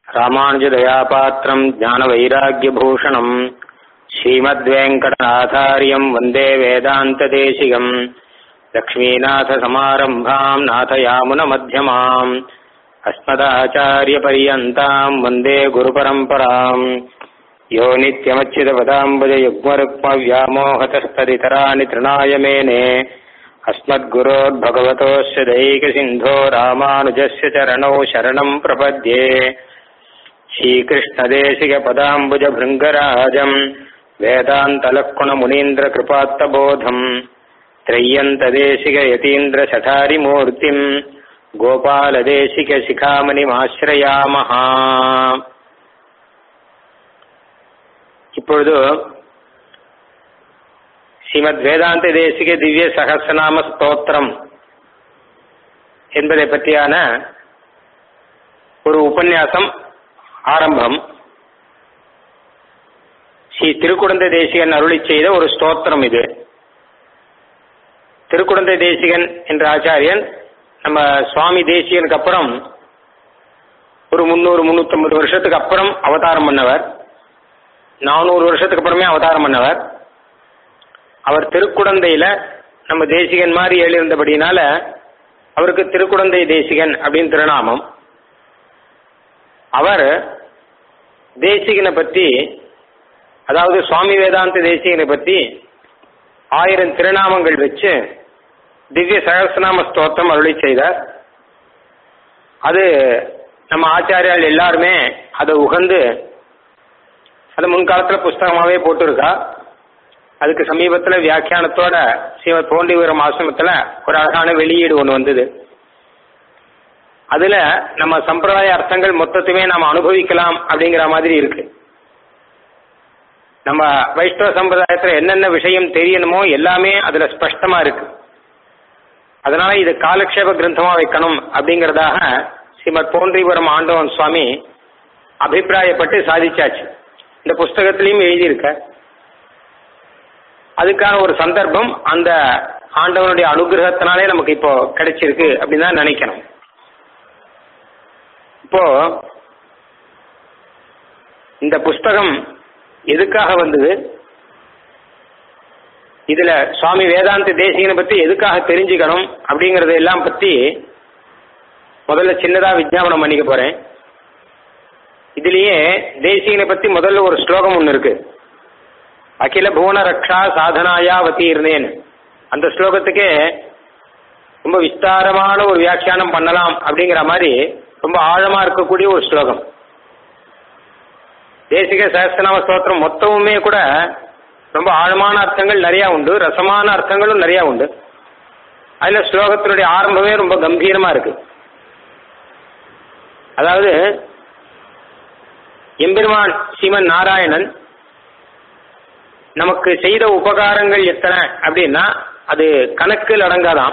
ராமானுஜதயாபாத்திரம் ஞானவைராக்கியபூஷணம் ஸ்ரீமத்வேங்கடநாதாரியம் வந்தே வேதாந்ததேசிகம் லக்ஷ்மீநாதசமாரம்பாம் நாதயாமுனமத்தியமாம் अस्मदाचार्यपर्यन्ताम् वन्दे गुरुपरम्पराम् यो नित्यमच्युतपदाम्बुजयुग्मरुक्मव्यामोहतस्तदितराणि तृणाय मेने अस्मद्गुरोर्भगवतोऽस्य दैकसिन्धो रामानुजस्य चरणौ शरणम् प्रपद्ये श्रीकृष्णदेशिकपदाम्बुजभृङ्गराजम् वेदान्तलक्कुणमुनीन्द्रकृपात्तबोधम् त्रय्यन्तदेशिकयतीन्द्रशठारिमूर्तिम् கோபாலதேசிகசிகாமணிமாசிரயாமஹ இப்பொழுது ஸ்ரீமத் வேதாந்த தேசிக திவ்ய சகசநாம ஸ்தோத்திரம் என்பதை பற்றியான ஒரு உபன்யாசம் ஆரம்பம் ஸ்ரீ திருக்குடந்தை தேசிகன் அருளி செய்த ஒரு ஸ்தோத்திரம் இது திருக்குடந்தை தேசிகன் என்ற ஆச்சாரியன் நம்ம சுவாமி தேசியனுக்கு அப்புறம் ஒரு முந்நூறு முந்நூற்றம்பது வருஷத்துக்கு அப்புறம் அவதாரம் பண்ணவர் நானூறு வருஷத்துக்கு அப்புறமே அவதாரம் பண்ணவர் அவர் திருக்குடந்தையில நம்ம தேசிகன் மாதிரி எழுந்தபடினால அவருக்கு திருக்குடந்தை தேசிகன் அப்படின்னு திருநாமம் அவர் தேசிகனை பற்றி அதாவது சுவாமி வேதாந்த தேசிகனை பற்றி ஆயிரம் திருநாமங்கள் வச்சு திவ்ய சகசநாம ஸ்தோத்திரம் அருளி செய்தார் அது நம்ம ஆச்சாரியால் எல்லாருமே அதை உகந்து அது முன்காலத்தில் புஸ்தகமாகவே போட்டிருக்கா அதுக்கு சமீபத்தில் வியாக்கியானத்தோட ஸ்ரீமத் தோண்டிவரம் ஆசிரமத்தில் ஒரு அழகான வெளியீடு ஒன்று வந்தது அதில் நம்ம சம்பிரதாய அர்த்தங்கள் மொத்தத்தையுமே நாம் அனுபவிக்கலாம் அப்படிங்கிற மாதிரி இருக்கு நம்ம வைஷ்ணவ சம்பிரதாயத்தில் என்னென்ன விஷயம் தெரியணுமோ எல்லாமே அதில் ஸ்பஷ்டமாக இருக்கு அதனால இது காலக்ஷேப கிரந்தமா வைக்கணும் அப்படிங்கறதாக ஸ்ரீமத் போன்றிபுரம் ஆண்டவன் சுவாமி அபிப்பிராயப்பட்டு சாதிச்சாச்சு இந்த புஸ்தகத்திலையும் எழுதியிருக்க அதுக்கான ஒரு சந்தர்ப்பம் அந்த ஆண்டவனுடைய அனுகிரகத்தினாலே நமக்கு இப்போ கிடைச்சிருக்கு அப்படின்னு தான் நினைக்கணும் இப்போ இந்த புஸ்தகம் எதுக்காக வந்தது இதுல சுவாமி வேதாந்த தேசிகனை பத்தி எதுக்காக தெரிஞ்சுக்கணும் அப்படிங்கறத எல்லாம் பத்தி முதல்ல சின்னதா விஜாபனம் பண்ணிக்க போறேன் இதுலயே தேசிகனை பத்தி முதல்ல ஒரு ஸ்லோகம் ஒன்று இருக்கு அகில புவன ரக்ஷா சாதனாயா வத்தீர்னேன் அந்த ஸ்லோகத்துக்கே ரொம்ப விஸ்தாரமான ஒரு வியாக்கியானம் பண்ணலாம் அப்படிங்கிற மாதிரி ரொம்ப ஆழமா இருக்கக்கூடிய ஒரு ஸ்லோகம் தேசிக சகஸ்திரநாம ஸ்தோத்திரம் மொத்தமுமே கூட ரொம்ப ஆழமான அர்த்தங்கள் நிறைய உண்டு ரசமான அர்த்தங்களும் நிறைய உண்டு அதுல ஸ்லோகத்தினுடைய ஆரம்பமே ரொம்ப கம்பீரமா இருக்கு அதாவது எம்பெருமான் ஸ்ரீமன் நாராயணன் நமக்கு செய்த உபகாரங்கள் எத்தனை அப்படின்னா அது கணக்கில் அடங்காதாம்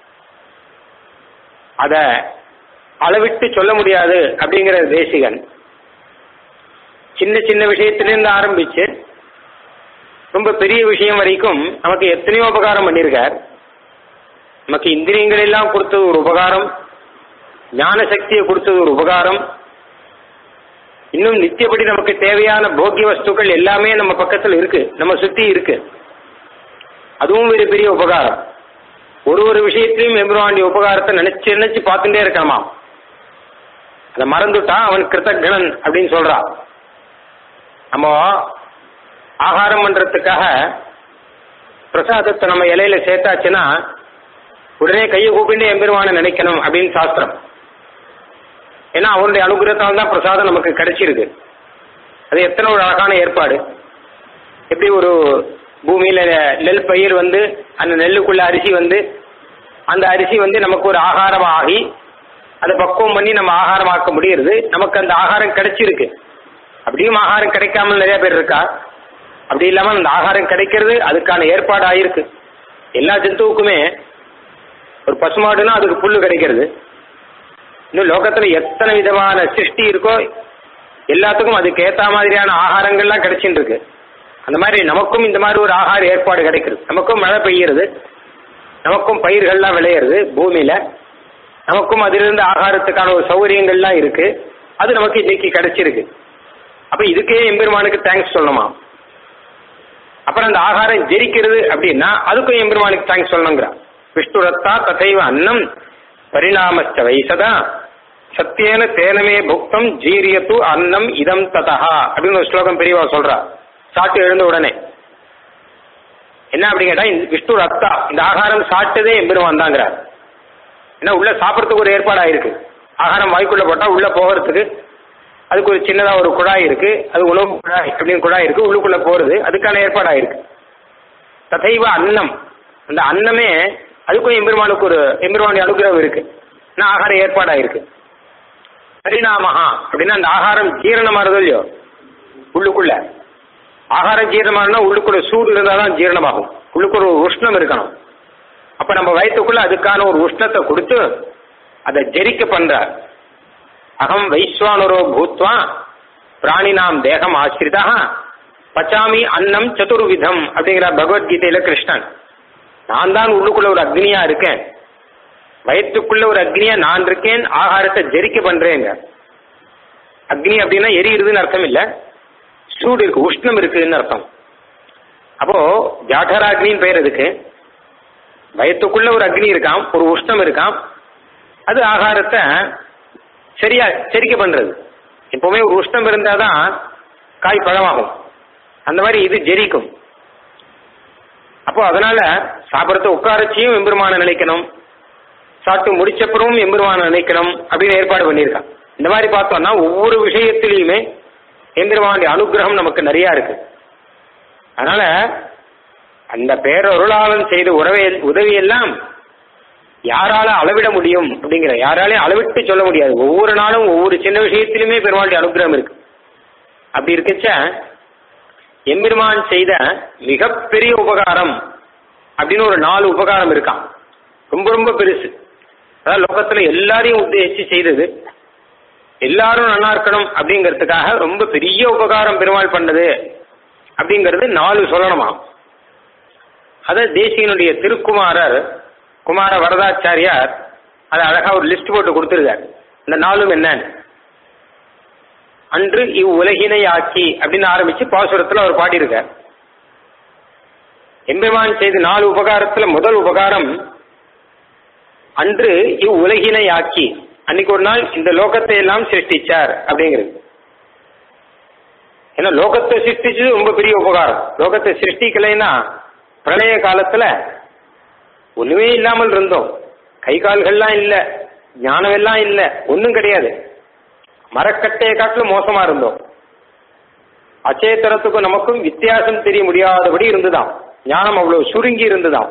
அத அளவிட்டு சொல்ல முடியாது அப்படிங்கிற தேசிகன் சின்ன சின்ன விஷயத்திலிருந்து ஆரம்பிச்சு ரொம்ப பெரிய விஷயம் வரைக்கும் நமக்கு எத்தனையோ உபகாரம் பண்ணியிருக்கார் நமக்கு இந்திரியங்கள் எல்லாம் கொடுத்தது ஒரு உபகாரம் ஞான சக்தியை கொடுத்தது ஒரு உபகாரம் இன்னும் நித்தியப்படி நமக்கு தேவையான போக்கிய வஸ்துக்கள் எல்லாமே நம்ம பக்கத்தில் இருக்கு நம்ம சுத்தி இருக்கு அதுவும் ஒரு பெரிய உபகாரம் ஒரு ஒரு விஷயத்திலையும் எம்பெருமாண்டிய உபகாரத்தை நினைச்சு நினைச்சு பார்த்துட்டே இருக்கணுமா அதை மறந்துட்டான் அவன் கிருத்தகணன் அப்படின்னு சொல்றான் நம்ம ஆகாரம் பண்றதுக்காக பிரசாதத்தை நம்ம இலையில சேர்த்தாச்சுன்னா உடனே கையை கூப்பிட்டு எம்பெருமான நினைக்கணும் அப்படின்னு சாஸ்திரம் ஏன்னா அவருடைய அனுகிரகத்தால் தான் பிரசாதம் நமக்கு கிடைச்சிருக்கு அது எத்தனை ஒரு அழகான ஏற்பாடு எப்படி ஒரு பூமியில நெல் பயிர் வந்து அந்த நெல்லுக்குள்ள அரிசி வந்து அந்த அரிசி வந்து நமக்கு ஒரு ஆகாரம் ஆகி அதை பக்குவம் பண்ணி நம்ம ஆகாரமாக்க முடியுது நமக்கு அந்த ஆகாரம் கிடைச்சிருக்கு அப்படியும் ஆகாரம் கிடைக்காமல் நிறைய பேர் இருக்கா அப்படி இல்லாமல் அந்த ஆகாரம் கிடைக்கிறது அதுக்கான ஏற்பாடு ஆயிருக்கு எல்லா ஜந்துவுக்குமே ஒரு பசுமாடுனா அதுக்கு புல்லு கிடைக்கிறது இன்னும் லோகத்துல எத்தனை விதமான சிருஷ்டி இருக்கோ எல்லாத்துக்கும் அதுக்கு ஏத்த மாதிரியான ஆகாரங்கள்லாம் கிடைச்சிட்டு இருக்கு அந்த மாதிரி நமக்கும் இந்த மாதிரி ஒரு ஆகார ஏற்பாடு கிடைக்கிறது நமக்கும் மழை பெய்யுறது நமக்கும் பயிர்கள்லாம் விளையிறது பூமியில நமக்கும் அதிலிருந்து ஆகாரத்துக்கான ஒரு சௌகரியங்கள்லாம் இருக்கு அது நமக்கு இன்னைக்கு கிடைச்சிருக்கு அப்ப இதுக்கே எம்பெருமானுக்கு தேங்க்ஸ் சொல்லணுமா அப்புறம் அந்த ஆகாரம் ஜெரிக்கிறது அப்படின்னா அதுக்கும் எம்பெருமானுக்கு தேங்க்ஸ் சொல்லணுங்கிற விஷ்ணுரத்தா ததைவ அன்னம் பரிணாமச்ச வைசதா சத்தியேன தேனமே புக்தம் ஜீரியத்து அன்னம் இதம் ததா அப்படின்னு ஒரு ஸ்லோகம் பெரியவா சொல்றா சாப்பிட்டு எழுந்த உடனே என்ன அப்படி கேட்டா இந்த விஷ்ணு ரத்தா இந்த ஆகாரம் சாப்பிட்டதே எம்பெருமான் தாங்கிறார் ஏன்னா உள்ள சாப்பிட்றதுக்கு ஒரு ஏற்பாடா இருக்கு ஆகாரம் வாய்க்குள்ள போட்டா உள்ள போகிறதுக்கு அதுக்கு ஒரு சின்னதா ஒரு குழாய் இருக்கு அது உணவு குழாய் அப்படின்னு குழாய் இருக்கு உள்ளுக்குள்ள போறது அதுக்கான ஏற்பாடா இருக்கு ததைவ அன்னம் அந்த அன்னமே அதுக்கும் எம்பெருமானுக்கு ஒரு எம்பெருமானுடைய அனுகிரகம் இருக்கு நான் ஆகாரம் ஏற்பாடா இருக்கு பரிணாமஹா அப்படின்னா அந்த ஆகாரம் ஜீரணமாறது இல்லையோ உள்ளுக்குள்ள ஆகாரம் ஜீரணமானா உள்ளுக்குள்ள சூடு இருந்தால் தான் ஜீரணமாகும் உள்ளுக்குள்ள ஒரு உஷ்ணம் இருக்கணும் அப்ப நம்ம வயிற்றுக்குள்ள அதுக்கான ஒரு உஷ்ணத்தை கொடுத்து அதை ஜெரிக்க பண்றார் அகம் வைஸ்வானரோ பூத்வா பிராணினாம் தேகம் ஆசிரிதா பச்சாமி அன்னம் சதுர்விதம் அப்படிங்கிறார் பகவத்கீதையில கிருஷ்ணன் நான் தான் உள்ளுக்குள்ள ஒரு அக்னியா இருக்கேன் வயிற்றுக்குள்ள ஒரு அக்னியா நான் இருக்கேன் ஆகாரத்தை ஜெரிக்க பண்றேங்க அக்னி அப்படின்னா எரியுறதுன்னு அர்த்தம் இல்ல சூடு இருக்கு உஷ்ணம் இருக்குன்னு அர்த்தம் அப்போ ஜாடராக்னின்னு பெயர் அதுக்கு வயத்துக்குள்ள ஒரு அக்னி இருக்காம் ஒரு உஷ்ணம் இருக்காம் அது ஆகாரத்தை சரியா செரிக்க பண்றது எப்பவுமே ஒரு உஷ்ணம் இருந்தாதான் காய் பழமாகும் அந்த மாதிரி இது ஜெரிக்கும் அப்போ அதனால சாப்பிடறத உட்காரச்சியும் எம்பெருமான நினைக்கணும் சாப்பிட்டு முடிச்சப்புறமும் எம்பெருமான நினைக்கணும் அப்படின்னு ஏற்பாடு பண்ணியிருக்கான் இந்த மாதிரி பார்த்தோம்னா ஒவ்வொரு விஷயத்திலையுமே எம்பெருமானுடைய அனுகிரகம் நமக்கு நிறைய இருக்கு அதனால அந்த பேரருளாளன் செய்த உறவை உதவியெல்லாம் யாரால அளவிட முடியும் அப்படிங்கிற யாராலையும் அளவிட்டு சொல்ல முடியாது ஒவ்வொரு நாளும் ஒவ்வொரு சின்ன விஷயத்திலுமே பெருமாளுடைய அனுகிரகம் இருக்கு அப்படி இருக்கச்ச எம்பெருமான் செய்த மிகப்பெரிய உபகாரம் அப்படின்னு ஒரு நாலு உபகாரம் இருக்கான் ரொம்ப ரொம்ப பெருசு அதாவது லோகத்துல எல்லாரையும் உத்தேசிச்சு செய்தது எல்லாரும் நல்லா இருக்கணும் அப்படிங்கிறதுக்காக ரொம்ப பெரிய உபகாரம் பெருமாள் பண்ணது அப்படிங்கிறது நாலு சொல்லணுமா அத தேசியனுடைய திருக்குமாரர் குமார வரதாச்சாரியார் அதை அழகா ஒரு லிஸ்ட் போட்டு கொடுத்துருக்கார் இந்த நாளும் என்னன்னு அன்று இவ்வுலகினை ஆக்கி அப்படின்னு ஆரம்பிச்சு பாசுரத்துல அவர் பாடியிருக்கார் எம்பெருமான் செய்த நாலு உபகாரத்துல முதல் உபகாரம் அன்று இவ்வுலகினை ஆக்கி அன்னைக்கு ஒரு நாள் இந்த லோகத்தை எல்லாம் சிருஷ்டிச்சார் அப்படிங்கிறது ஏன்னா லோகத்தை சிருஷ்டிச்சது ரொம்ப பெரிய உபகாரம் லோகத்தை சிருஷ்டிக்கலைன்னா பிரளய காலத்துல ஒண்ணுமே இல்லாமல் இருந்தோம் கை கால்கள்லாம் இல்ல ஞானம் எல்லாம் இல்ல ஒன்றும் கிடையாது மரக்கட்டையை காட்டிலும் மோசமா இருந்தோம் அச்சேத்தனத்துக்கும் நமக்கும் வித்தியாசம் தெரிய முடியாதபடி இருந்துதான் ஞானம் அவ்வளவு சுருங்கி இருந்துதான்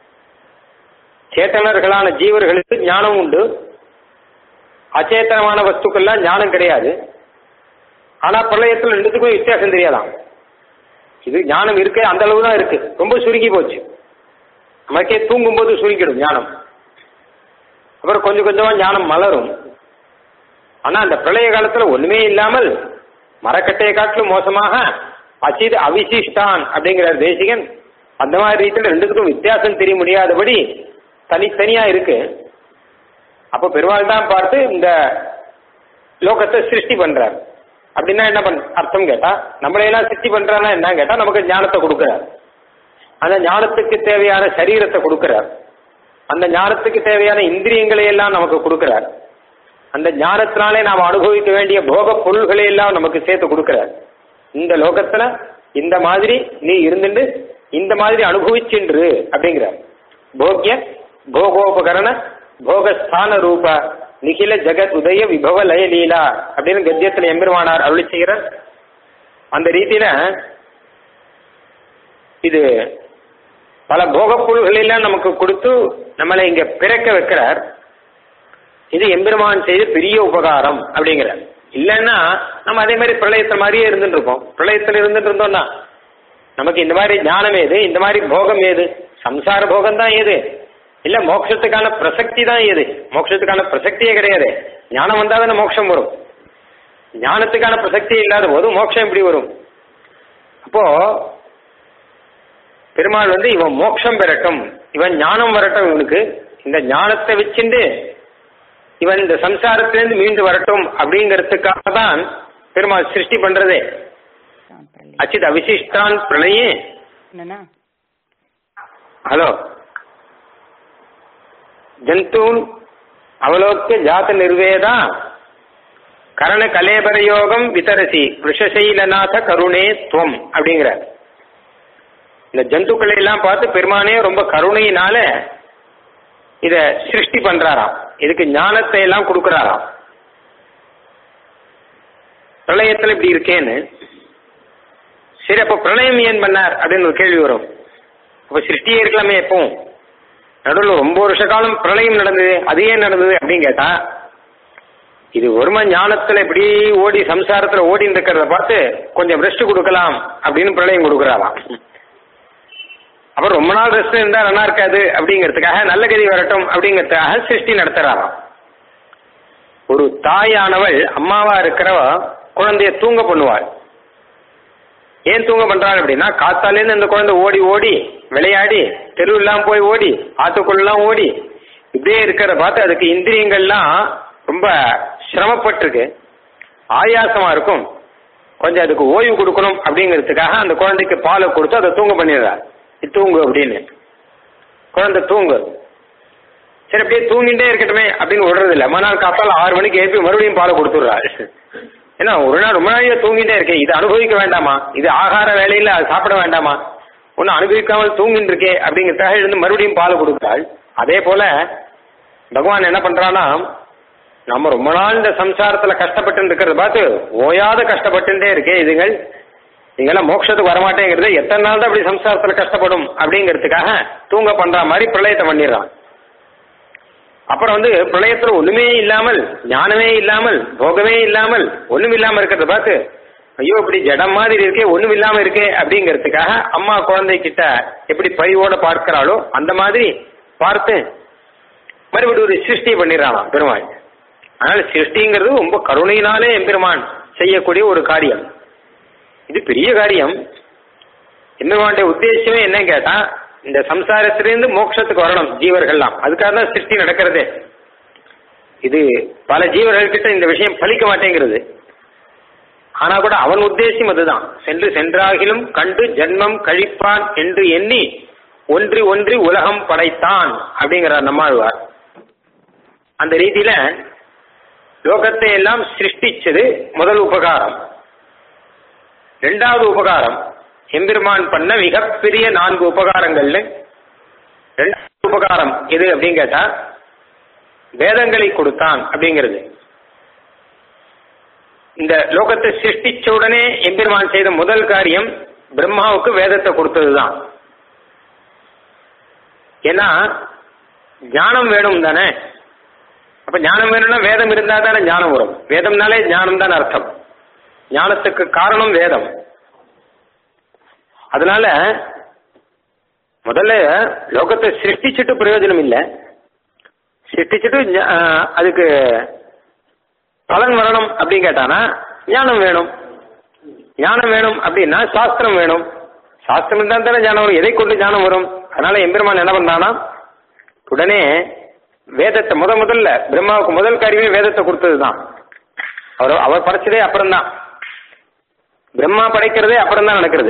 சேத்தனர்களான ஜீவர்களுக்கு ஞானம் உண்டு அச்சேத்தனமான வஸ்துக்கள்லாம் ஞானம் கிடையாது ஆனா பிரளயத்தில் ரெண்டுத்துக்கும் வித்தியாசம் தெரியாதான் இது ஞானம் இருக்கு அந்த அளவு தான் இருக்கு ரொம்ப சுருங்கி போச்சு நமக்கே தூங்கும்போது சுருங்கிடும் ஞானம் அப்புறம் கொஞ்சம் கொஞ்சமா ஞானம் மலரும் ஆனா அந்த பிரளய காலத்துல ஒண்ணுமே இல்லாமல் மரக்கட்டையை காட்டிலும் மோசமாக அச்சித் அவிசிஷ்டான் அப்படிங்கிற தேசிகன் அந்த மாதிரி ரீதியில் ரெண்டுத்துக்கும் வித்தியாசம் தெரிய முடியாதபடி தனித்தனியா இருக்கு அப்போ பெருமாள் தான் பார்த்து இந்த லோகத்தை சிருஷ்டி பண்றார் அப்படின்னா என்ன பண் அர்த்தம் கேட்டா நம்மளையெல்லாம் சிருஷ்டி பண்றான்னா என்ன கேட்டா நமக்கு ஞானத்தை கொடுக்கிறார் அந்த ஞானத்துக்கு தேவையான சரீரத்தை கொடுக்கிறார் அந்த ஞானத்துக்கு தேவையான இந்திரியங்களை எல்லாம் நமக்கு கொடுக்கிறார் அந்த ஞானத்தினாலே நாம் அனுபவிக்க வேண்டிய போக பொருள்களை எல்லாம் நமக்கு சேர்த்து கொடுக்கிறார் இந்த லோகத்துல இந்த மாதிரி நீ இருந்துட்டு இந்த மாதிரி அனுபவிச்சுன்று அப்படிங்கிறார் போக்கிய போகோபகரண போகஸ்தான ரூப நிகில ஜெகத் உதய விபவ லய லீலா அப்படின்னு கத்தியத்தில் எம்பெருமானார் அருளி செய்கிறார் அந்த ரீதியில இது பல போகப் பொருள்கள் எல்லாம் நமக்கு கொடுத்து நம்மளை இங்க பிறக்க வைக்கிறார் இது எம்பெருமான் செய்த பெரிய உபகாரம் அப்படிங்கிறார் இல்லைன்னா நம்ம அதே மாதிரி பிரளயத்தை மாதிரியே இருந்துட்டு இருக்கோம் பிரளயத்தில் இருந்துட்டு இருந்தோம்னா நமக்கு இந்த மாதிரி ஞானம் ஏது இந்த மாதிரி போகம் ஏது சம்சார போகம் தான் ஏது இல்ல மோட்சத்துக்கான பிரசக்தி தான் ஏது மோட்சத்துக்கான பிரசக்தியே கிடையாது ஞானம் வந்தா தானே மோட்சம் வரும் ஞானத்துக்கான பிரசக்தியே இல்லாத போது மோட்சம் எப்படி வரும் அப்போ பெருமாள் வந்து இவன் மோட்சம் பெறட்டும் இவன் ஞானம் வரட்டும் இவனுக்கு இந்த ஞானத்தை வச்சுண்டு இவன் இந்த சம்சாரத்திலிருந்து மீண்டு வரட்டும் அப்படிங்கிறதுக்காக தான் பெருமாள் சிருஷ்டி பண்றதே தான் பிரளயம். அச்சித் அவிசிஷ்டான் பிரளயே என்னண்ணா ஹலோ ஜந்தூன் அவலோக்கிய ஜாத நிர்வேதா கரண கலேபர யோகம் விதரசி விஷசைலநாத கருணே துவம் அப்படிங்கிற இந்த ஜந்துக்களை எல்லாம் பார்த்து பெருமானே ரொம்ப கருணையினால இத சிருஷ்டி பண்றாராம் இதுக்கு ஞானத்தை எல்லாம் கொடுக்கறாராம் பிரளயத்துல இப்படி இருக்கேன்னு சரி அப்ப பிரளயம் ஏன் பண்ணார் அப்படின்னு ஒரு கேள்வி வரும் அப்ப சிருஷ்டியே இருக்கலாமே எப்பவும் நடுவில் ரொம்ப வருஷ காலம் பிரளயம் நடந்தது அது ஏன் நடந்தது அப்படின்னு கேட்டா இது ஒரும ஞானத்துல இப்படி ஓடி சம்சாரத்துல ஓடின்னு இருக்கிறத பார்த்து கொஞ்சம் ரெஸ்ட் கொடுக்கலாம் அப்படின்னு பிரளயம் கொடுக்குறாராம் அப்புறம் ரொம்ப நாள் ரெஸ்ட் இருந்தா நல்லா இருக்காது அப்படிங்கிறதுக்காக நல்ல கதி வரட்டும் அப்படிங்கிறதுக்காக சிருஷ்டி நடத்துறாராம் ஒரு தாயானவள் அம்மாவா இருக்கிறவ குழந்தைய தூங்க பண்ணுவாள் ஏன் தூங்க பண்றாங்க அப்படின்னா காத்தாலேருந்து அந்த குழந்தை ஓடி ஓடி விளையாடி தெருவெல்லாம் போய் ஓடி ஆத்துக்குள்ளெல்லாம் ஓடி இப்படியே இருக்கிறத பார்த்து அதுக்கு இந்திரியங்கள்லாம் ரொம்ப சிரமப்பட்டிருக்கு ஆயாசமா இருக்கும் கொஞ்சம் அதுக்கு ஓய்வு கொடுக்கணும் அப்படிங்கிறதுக்காக அந்த குழந்தைக்கு பாலை கொடுத்து அதை தூங்க பண்ணிடுறா "நீ தூங்கு அப்படின்னு குழந்தை தூங்கு சரி அப்படியே தூங்கிட்டே இருக்கட்டுமே அப்படின்னு விடுறது இல்லை மறுநாள் காத்தால ஆறு மணிக்கு எழுப்பி மறுபடியும் பாலை கொடுத்துடுறா ஏன்னா ஒரு நாள் ரொம்ப நாளைக்கு தூங்கிட்டே இருக்கேன் இது அனுபவிக்க வேண்டாமா இது ஆகார வேலையில அது சாப்பிட வேண்டாமா ஒன்னும் அனுபவிக்காமல் தூங்கிட்டு இருக்கே அப்படிங்கிறதுக்காக எழுந்து மறுபடியும் பால் கொடுக்குறாள் அதே போல பகவான் என்ன பண்றான்னா நம்ம ரொம்ப நாள் இந்த சம்சாரத்துல கஷ்டப்பட்டு இருக்கிறத பார்த்து ஓயாத கஷ்டப்பட்டுட்டே இருக்கே இதுங்கள் நீங்களாம் மோட்சத்துக்கு வரமாட்டேங்கிறது எத்தனை நாள் தான் அப்படி சம்சாரத்துல கஷ்டப்படும் அப்படிங்கிறதுக்காக தூங்க பண்ற மாதிரி பிரளயத்தை பண்ணிடுறான் அப்புறம் வந்து பிரளயத்துல ஒண்ணுமே இல்லாமல் ஞானமே இல்லாமல் போகமே இல்லாமல் ஒண்ணும் இல்லாம இருக்கிறத பார்த்து ஐயோ இப்படி ஜடம் மாதிரி இருக்கே ஒண்ணும் இல்லாம இருக்கே அப்படிங்கிறதுக்காக அம்மா குழந்தை கிட்ட எப்படி பரிவோட பார்க்கிறாளோ அந்த மாதிரி பார்த்து மறுபடியும் ஒரு சிருஷ்டி பண்ணிடுறானாம் பெருமாள் அதனால சிருஷ்டிங்கிறது ரொம்ப கருணையினாலே எம்பெருமான் செய்யக்கூடிய ஒரு காரியம் இது பெரிய காரியம் எம்பெருமானுடைய உத்தேசமே என்ன கேட்டா இந்த சம்சாரத்திலிருந்து மோட்சத்துக்கு வரணும் ஜீவர்கள்லாம் அதுக்காக தான் சிருஷ்டி நடக்கிறதே இது பல ஜீவர்கள் கிட்ட இந்த விஷயம் பலிக்க மாட்டேங்கிறது ஆனா கூட அவன் உத்தேசம் அதுதான் சென்று சென்றாகிலும் கண்டு ஜென்மம் கழிப்பான் என்று எண்ணி ஒன்றி ஒன்றி உலகம் படைத்தான் அப்படிங்கிறார் நம்மாழ்வார் அந்த ரீதியில லோகத்தை எல்லாம் சிருஷ்டிச்சது முதல் உபகாரம் ரெண்டாவது உபகாரம் எம்பெருமான் பண்ண மிகப்பெரிய நான்கு உபகாரங்கள்ல ரெண்டாவது உபகாரம் எது அப்படின்னு கேட்டா வேதங்களை கொடுத்தான் அப்படிங்கிறது இந்த லோகத்தை சிருஷ்டிச்ச உடனே எம்பெருமான் செய்த முதல் காரியம் பிரம்மாவுக்கு வேதத்தை கொடுத்ததுதான் ஏன்னா ஞானம் வேணும் தானே அப்ப ஞானம் வேணும்னா வேதம் இருந்தா தானே ஞானம் வரும் வேதம்னாலே ஞானம் தான் அர்த்தம் ஞானத்துக்கு காரணம் வேதம் அதனால முதல்ல லோகத்தை சிருஷ்டிச்சுட்டு பிரயோஜனம் இல்லை சிருஷ்டிச்சுட்டு ஞா- ஆஹ் அதுக்கு பலன் வரணும் அப்படின்னு கேட்டானா ஞானம் வேணும் ஞானம் வேணும் அப்படின்னா சாஸ்திரம் வேணும் சாஸ்திரம் இருந்தால் தானே ஞானம் வரும் எதை கொண்டு ஞானம் வரும் அதனால எம்பெருமான் என்ன பண்ணானா உடனே வேதத்தை முத முதல்ல பிரம்மாவுக்கு முதல் காரியமே வேதத்தை கொடுத்தது தான் அவர் அவர் படைச்சதே அப்புறம்தான் பிரம்மா படைக்கிறதே அப்புறம் தான் நடக்கிறது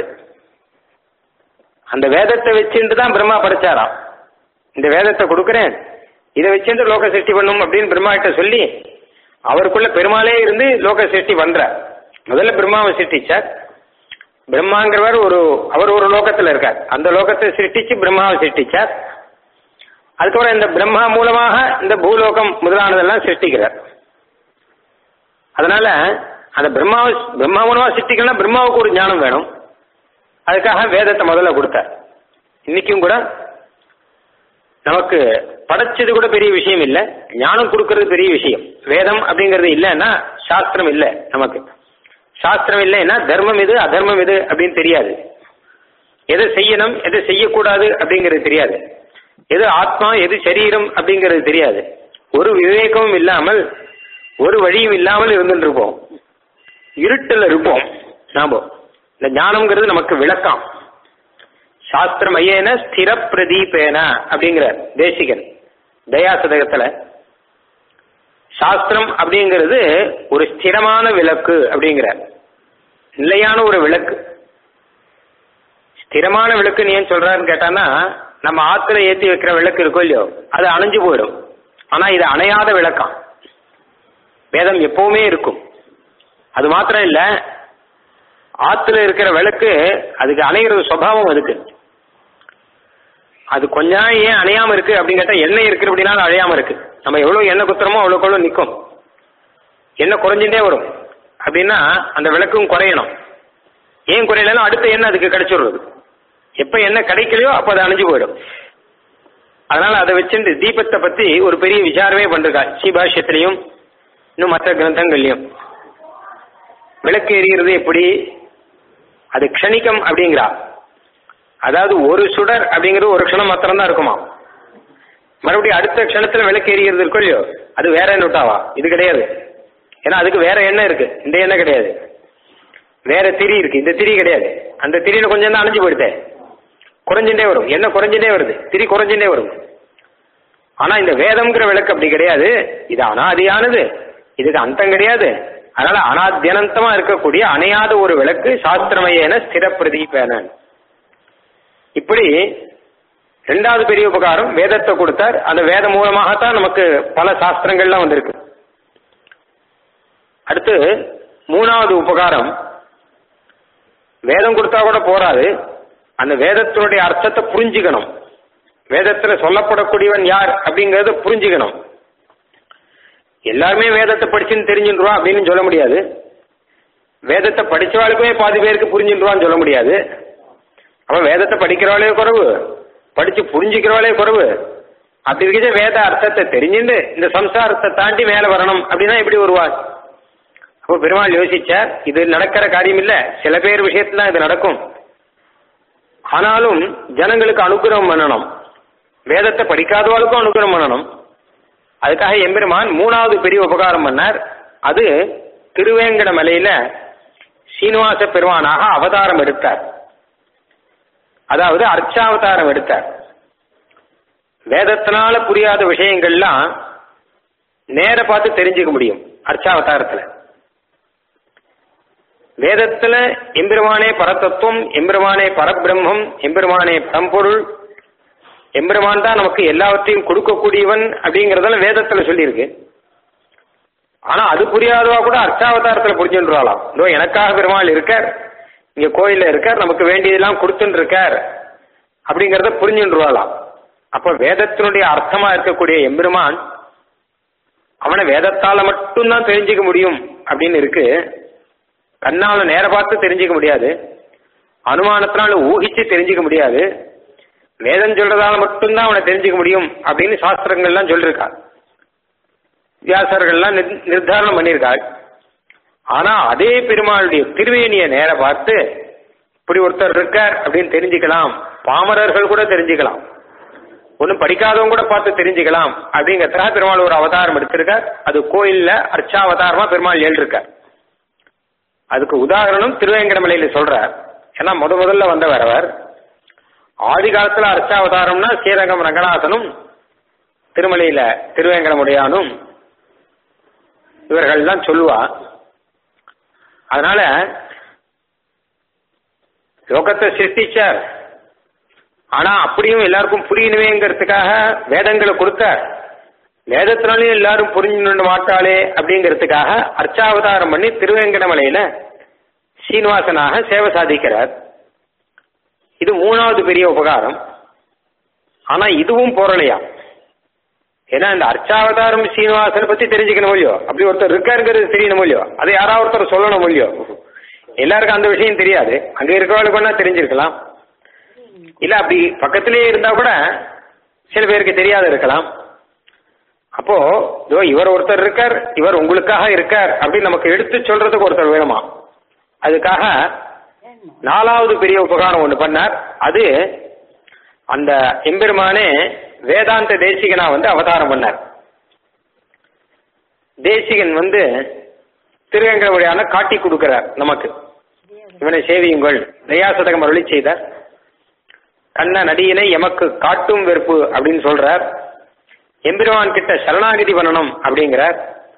அந்த வேதத்தை வச்சுட்டு தான் பிரம்மா படைச்சாராம் இந்த வேதத்தை கொடுக்குறேன் இதை வச்சுட்டு லோக சிருஷ்டி பண்ணும் அப்படின்னு பிரம்மா கிட்ட சொல்லி அவருக்குள்ள பெருமாளே இருந்து லோக சிருஷ்டி பண்றார் முதல்ல பிரம்மாவை சிருஷ்டிச்சார் பிரம்மாங்கிறவர் ஒரு அவர் ஒரு லோகத்துல இருக்கார் அந்த லோகத்தை சிருஷ்டிச்சு பிரம்மாவை சிருஷ்டிச்சார் அதுக்கப்புறம் இந்த பிரம்மா மூலமாக இந்த பூலோகம் முதலானதெல்லாம் சிருஷ்டிக்கிறார் அதனால அந்த பிரம்மாவை பிரம்மா மூலமா சிருஷ்டிக்கணும்னா பிரம்மாவுக்கு ஒரு ஞானம் வேணும் அதுக்காக வேதத்தை முதல்ல கொடுத்தார் இன்னைக்கும் கூட நமக்கு படைச்சது கூட பெரிய விஷயம் இல்லை ஞானம் கொடுக்கறது பெரிய விஷயம் வேதம் அப்படிங்கிறது இல்லைன்னா சாஸ்திரம் இல்லை நமக்கு சாஸ்திரம் இல்லைன்னா தர்மம் எது அதர்மம் எது அப்படின்னு தெரியாது எதை செய்யணும் எதை செய்யக்கூடாது அப்படிங்கிறது தெரியாது எது ஆத்மா எது சரீரம் அப்படிங்கிறது தெரியாது ஒரு விவேகமும் இல்லாமல் ஒரு வழியும் இல்லாமல் இருந்துட்டு இருப்போம் இருட்டில் இருப்போம் நாம இந்த ஞானம்ங்கிறது நமக்கு விளக்கம் சாஸ்திரம் ஐயேன ஸ்திர பிரதீபேன அப்படிங்கிற தேசிகன் தயாசதகத்துல சாஸ்திரம் அப்படிங்கிறது ஒரு ஸ்திரமான விளக்கு அப்படிங்கிற நிலையான ஒரு விளக்கு ஸ்திரமான விளக்கு நீ ஏன் சொல்றாருன்னு கேட்டானா நம்ம ஆத்துல ஏத்தி வைக்கிற விளக்கு இருக்கோ இல்லையோ அது அணைஞ்சு போயிடும் ஆனா இது அணையாத விளக்கம் வேதம் எப்பவுமே இருக்கும் அது மாத்திரம் இல்ல ஆத்துல இருக்கிற விளக்கு அதுக்கு அணையிறது சுவாவம் அதுக்கு அது கொஞ்ச நாள் ஏன் அணையாம இருக்கு அப்படின்னு கேட்டா எண்ணெய் இருக்கு அப்படின்னா அது அழையாம இருக்கு நம்ம எவ்வளவு எண்ணெய் குத்துறோமோ அவ்வளோக்கு அவ்வளோ நிற்கும் எண்ணெய் குறைஞ்சுட்டே வரும் அப்படின்னா அந்த விளக்கும் குறையணும் ஏன் குறையலன்னா அடுத்த எண்ணெய் அதுக்கு கிடைச்சிடுறது எப்ப எண்ணெய் கிடைக்கலையோ அப்ப அது அணைஞ்சு போயிடும் அதனால அதை வச்சுட்டு தீபத்தை பத்தி ஒரு பெரிய விசாரமே பண்றா ஸ்ரீபாஷ்யத்திலையும் இன்னும் மற்ற கிரந்தங்கள்லையும் விளக்கு எரிகிறது எப்படி அது க்ஷணிகம் அப்படிங்கிறா அதாவது ஒரு சுடர் அப்படிங்கிறது ஒரு க்ஷணம் மாத்திரம் தான் இருக்குமா மறுபடியும் அடுத்த க்ஷணத்துல விளக்கு எரிகிறது இருக்கோ இல்லையோ அது வேற நோட்டாவா இது கிடையாது ஏன்னா அதுக்கு வேற எண்ணெய் இருக்கு இந்த எண்ணெய் கிடையாது வேற திரி இருக்கு இந்த திரி கிடையாது அந்த திரியில கொஞ்சம் தான் அணைஞ்சு போயிடுதே குறைஞ்சுட்டே வரும் எண்ணெய் குறைஞ்சுட்டே வருது திரி குறைஞ்சுட்டே வரும் ஆனா இந்த வேதம்ங்கிற விளக்கு அப்படி கிடையாது இது அனாதியானது இதுக்கு அந்தம் கிடையாது அதனால அனாத்தியனந்தமா இருக்கக்கூடிய அணையாத ஒரு விளக்கு சாஸ்திரமயன ஸ்திர பிரதீபன இப்படி ரெண்டாவது பெரிய உபகாரம் வேதத்தை கொடுத்தார் அந்த வேதம் மூலமாகத்தான் நமக்கு பல சாஸ்திரங்கள்லாம் வந்திருக்கு அடுத்து மூணாவது உபகாரம் வேதம் கொடுத்தா கூட போராது அந்த வேதத்தினுடைய அர்த்தத்தை புரிஞ்சுக்கணும் வேதத்துல சொல்லப்படக்கூடியவன் யார் அப்படிங்கறத புரிஞ்சுக்கணும் எல்லாருமே வேதத்தை படிச்சுன்னு தெரிஞ்சுருவான் அப்படின்னு சொல்ல முடியாது வேதத்தை படிச்சவாளுக்குமே பாதி பேருக்கு புரிஞ்சுருவான்னு சொல்ல முடியாது அப்ப வேதத்தை படிக்கிறவாளே குறைவு படிச்சு புரிஞ்சுக்கிறவாளே குறைவு அப்படி இருக்க வேத அர்த்தத்தை தெரிஞ்சுட்டு இந்த சம்சாரத்தை தாண்டி மேல வரணும் அப்படின்னா எப்படி வருவார் அப்போ பெருமாள் யோசிச்சார் இது நடக்கிற காரியம் இல்ல சில பேர் விஷயத்துல இது நடக்கும் ஆனாலும் ஜனங்களுக்கு அனுகிரகம் பண்ணணும் வேதத்தை படிக்காதவாளுக்கும் அனுகிரகம் பண்ணணும் அதுக்காக எம்பெருமான் மூணாவது பெரிய உபகாரம் பண்ணார் அது திருவேங்கட மலையில சீனிவாச பெருமானாக அவதாரம் எடுத்தார் அதாவது அர்ச்சாவதாரம் எடுத்தார் வேதத்தினால புரியாத விஷயங்கள்லாம் நேர பார்த்து தெரிஞ்சுக்க முடியும் அர்ச்சாவதாரத்துல வேதத்துல எம்பெருமானே பரதத்துவம் எம்பெருமானே பரபிரம்மம் எம்பெருமானே பரம்பொருள் எம்பெருமான் தான் நமக்கு எல்லாவற்றையும் கொடுக்கக்கூடியவன் அப்படிங்கறதெல்லாம் வேதத்துல சொல்லியிருக்கு ஆனா அது புரியாதவா கூட அர்ச்சாவதாரத்துல புரிஞ்சுன்றாளாம் இதோ எனக்காக பெருமாள் இருக்கார் இங்க கோயில்ல இருக்கார் நமக்கு வேண்டியதெல்லாம் கொடுத்துட்டு இருக்கார் அப்படிங்கறத புரிஞ்சுன்றாளாம் அப்ப வேதத்தினுடைய அர்த்தமா இருக்கக்கூடிய எம்பெருமான் அவனை வேதத்தால மட்டும்தான் தெரிஞ்சுக்க முடியும் அப்படின்னு இருக்கு கண்ணால நேர பார்த்து தெரிஞ்சுக்க முடியாது அனுமானத்தினால ஊகிச்சு தெரிஞ்சுக்க முடியாது வேதம் சொல்றதால மட்டும்தான் அவனை தெரிஞ்சுக்க முடியும் அப்படின்னு சாஸ்திரங்கள்லாம் சொல்லியிருக்கா வியாசர்கள்லாம் நிர்தாரணம் பண்ணியிருக்காள் ஆனா அதே பெருமாளுடைய திருவேணியை நேர பார்த்து இப்படி ஒருத்தர் இருக்கார் அப்படின்னு தெரிஞ்சுக்கலாம் பாமரர்கள் கூட தெரிஞ்சுக்கலாம் ஒன்னும் படிக்காதவங்க கூட பார்த்து தெரிஞ்சுக்கலாம் அப்படிங்கிறதுக்காக பெருமாள் ஒரு அவதாரம் எடுத்திருக்கார் அது கோயில்ல அர்ச்சாவதாரமா பெருமாள் ஏழிருக்கார் அதுக்கு உதாரணம் திருவேங்கடமலையில சொல்றார் ஏன்னா முத முதல்ல வந்தவர் அவர் ஆதி காலத்துல அர்ச்சாவதாரம்னா ஸ்ரீரங்கம் ரங்கநாதனும் திருமலையில திருவேங்கடமுடையானும் இவர்கள் தான் சொல்லுவா அதனால லோகத்தை சிருஷ்டிச்சார் ஆனா அப்படியும் எல்லாருக்கும் புரியணுமேங்கிறதுக்காக வேதங்களை கொடுத்தார் வேதத்தினாலையும் எல்லாரும் புரிஞ்சு மாட்டாளே அப்படிங்கிறதுக்காக அர்ச்சாவதாரம் பண்ணி திருவேங்கடமலையில சீனிவாசனாக சேவை சாதிக்கிறார் இது மூணாவது பெரிய உபகாரம் ஆனா இதுவும் போரலையா ஏன்னா இந்த அர்ச்சாவதாரம் சீனிவாசனை பத்தி தெரிஞ்சுக்கணும் இல்லையோ அப்படி ஒருத்தர் இருக்காருங்கிறது தெரியணும் இல்லையோ அதை யாராவது ஒருத்தர் சொல்லணும் இல்லையோ எல்லாருக்கும் அந்த விஷயம் தெரியாது அங்க இருக்கிறவங்களுக்கு வேணா தெரிஞ்சிருக்கலாம் இல்ல அப்படி பக்கத்திலேயே இருந்தா கூட சில பேருக்கு தெரியாத இருக்கலாம் அப்போ இதோ இவர் ஒருத்தர் இருக்கார் இவர் உங்களுக்காக இருக்கார் அப்படின்னு நமக்கு எடுத்து சொல்றதுக்கு ஒருத்தர் வேணுமா அதுக்காக நாலாவது பெரிய உபகாரம் ஒன்று பண்ணார் அது அந்த எம்பெருமானே வேதாந்த தேசிகனா வந்து அவதாரம் பண்ணார் தேசிகன் வந்து திருவேங்கடமுடியான காட்டி கொடுக்கிறார் நமக்கு இவனை சேவியுங்கள் தயாசதகம் அருளி செய்தார் கண்ண நடியினை எமக்கு காட்டும் வெறுப்பு அப்படின்னு சொல்றார் எம்பெருமான் கிட்ட சரணாகதி பண்ணணும் அப்படிங்கிறார்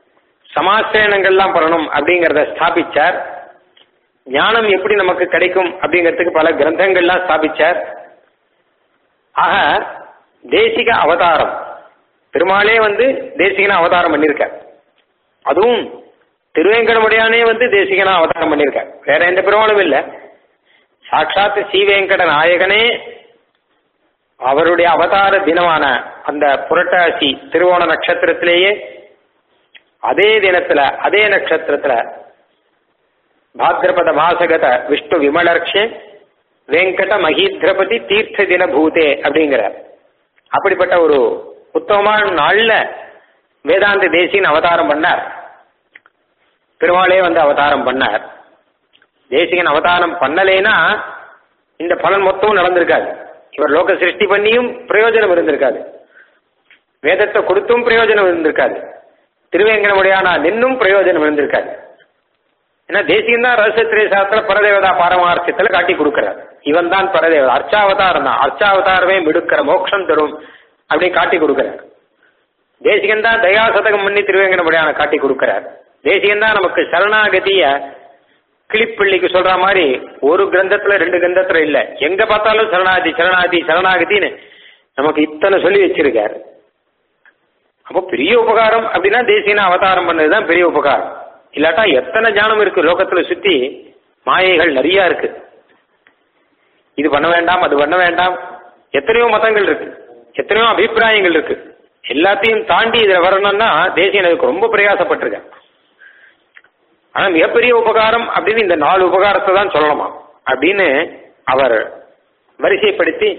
சமாசிரணங்கள்லாம் பண்ணணும் அப்படிங்கிறத ஸ்தாபிச்சார் ஞானம் எப்படி நமக்கு கிடைக்கும் அப்படிங்கிறதுக்கு பல கிரந்தங்கள்லாம் ஸ்தாபிச்சார் ஆக தேசிக அவதாரம் பெருமாளே வந்து தேசிகன அவதாரம் பண்ணியிருக்கார் அதுவும் திருவேங்கடமுடையானே வந்து தேசிகனா அவதாரம் பண்ணியிருக்கார் வேற எந்த பெருமாளும் இல்லை சாட்சாத் ஸ்ரீவேங்கட நாயகனே அவருடைய அவதார தினமான அந்த புரட்டாசி திருவோண நட்சத்திரத்திலேயே அதே தினத்துல அதே நட்சத்திரத்துல பாத்ரபத மாசகத விஷ்ணு விமலர்ஷே வெங்கட மகீந்திரபதி தீர்த்த தின பூதே அப்படிங்கிறார் அப்படிப்பட்ட ஒரு உத்தமமான நாள்ல வேதாந்த தேசியன் அவதாரம் பண்ணார் பெருமாளே வந்து அவதாரம் பண்ணார் தேசிகன் அவதாரம் பண்ணலேனா இந்த பலன் மொத்தமும் நடந்திருக்காது இவர் லோக சிருஷ்டி பண்ணியும் பிரயோஜனம் இருந்திருக்காது வேதத்தை கொடுத்தும் பிரயோஜனம் இருந்திருக்காது திருவேங்கடமுடையானா நின்னும் பிரயோஜனம் இருந்திருக்காது ஏன்னா தேசியம் தான் ரகசியத்திரை சாஸ்திர பரதேவதா பாரமார்த்தியத்தில் காட்டி கொடுக்கிறார் இவன் தான் பரதேவதா அர்ச்சாவதாரம் தான் அர்ச்சாவதாரமே மிடுக்கிற மோட்சம் தரும் அப்படின்னு காட்டி கொடுக்கிறார் தேசிகன் தான் தயா சதகம் பண்ணி திருவேங்கடமுடையான காட்டி கொடுக்கிறார் தேசிகன் தான் நமக்கு சரணாகதிய கிளிப்பிள்ளைக்கு சொல்ற மாதிரி ஒரு கிரந்தத்துல ரெண்டு கிரந்தத்துல இல்ல எங்க பார்த்தாலும் சரணாதி சரணாதி சரணாகதின்னு நமக்கு இத்தனை சொல்லி வச்சிருக்காரு அப்போ பெரிய உபகாரம் அப்படின்னா தேசியன அவதாரம் பண்ணதுதான் பெரிய உபகாரம் இல்லாட்டா எத்தனை ஞானம் இருக்கு லோகத்துல சுத்தி மாயைகள் நிறைய இருக்கு இது பண்ண வேண்டாம் அது பண்ண வேண்டாம் எத்தனையோ மதங்கள் இருக்கு எத்தனையோ அபிப்பிராயங்கள் இருக்கு எல்லாத்தையும் தாண்டி இதுல வரணும்னா தேசியன் அதுக்கு ரொம்ப பிரயாசப்பட்டிருக்கேன் ஆனா மிகப்பெரிய உபகாரம் அப்படின்னு இந்த நாலு உபகாரத்தை தான் சொல்லணுமா அப்படின்னு அவர் வரிசைப்படுத்தி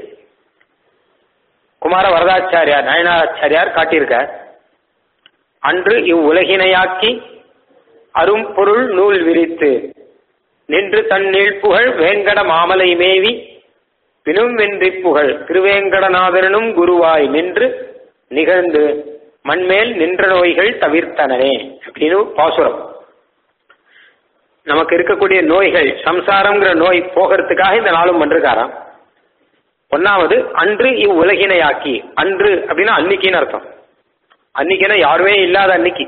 குமார வரதாச்சாரியார் நயனாச்சாரியார் காட்டியிருக்கார் அன்று இவ்வுலகினையாக்கி அரும் பொருள் நூல் விரித்து நின்று தன் நீழ்ப்புகழ் வேங்கட மாமலை மேவி பினும் வென்றி புகழ் திருவேங்கடநாதரனும் குருவாய் நின்று நிகழ்ந்து மண்மேல் நின்ற நோய்கள் தவிர்த்தனனே அப்படின்னு பாசுரம் நமக்கு இருக்கக்கூடிய நோய்கள் சம்சாரம்ங்கிற நோய் போகிறதுக்காக இந்த நாளும் பண்றாராம் ஒன்னாவது அன்று இவ்வுலகினையாக்கி அன்று அப்படின்னா அன்னைக்குன்னு அர்த்தம் அன்னைக்குன்னா யாருமே இல்லாத அன்னைக்கு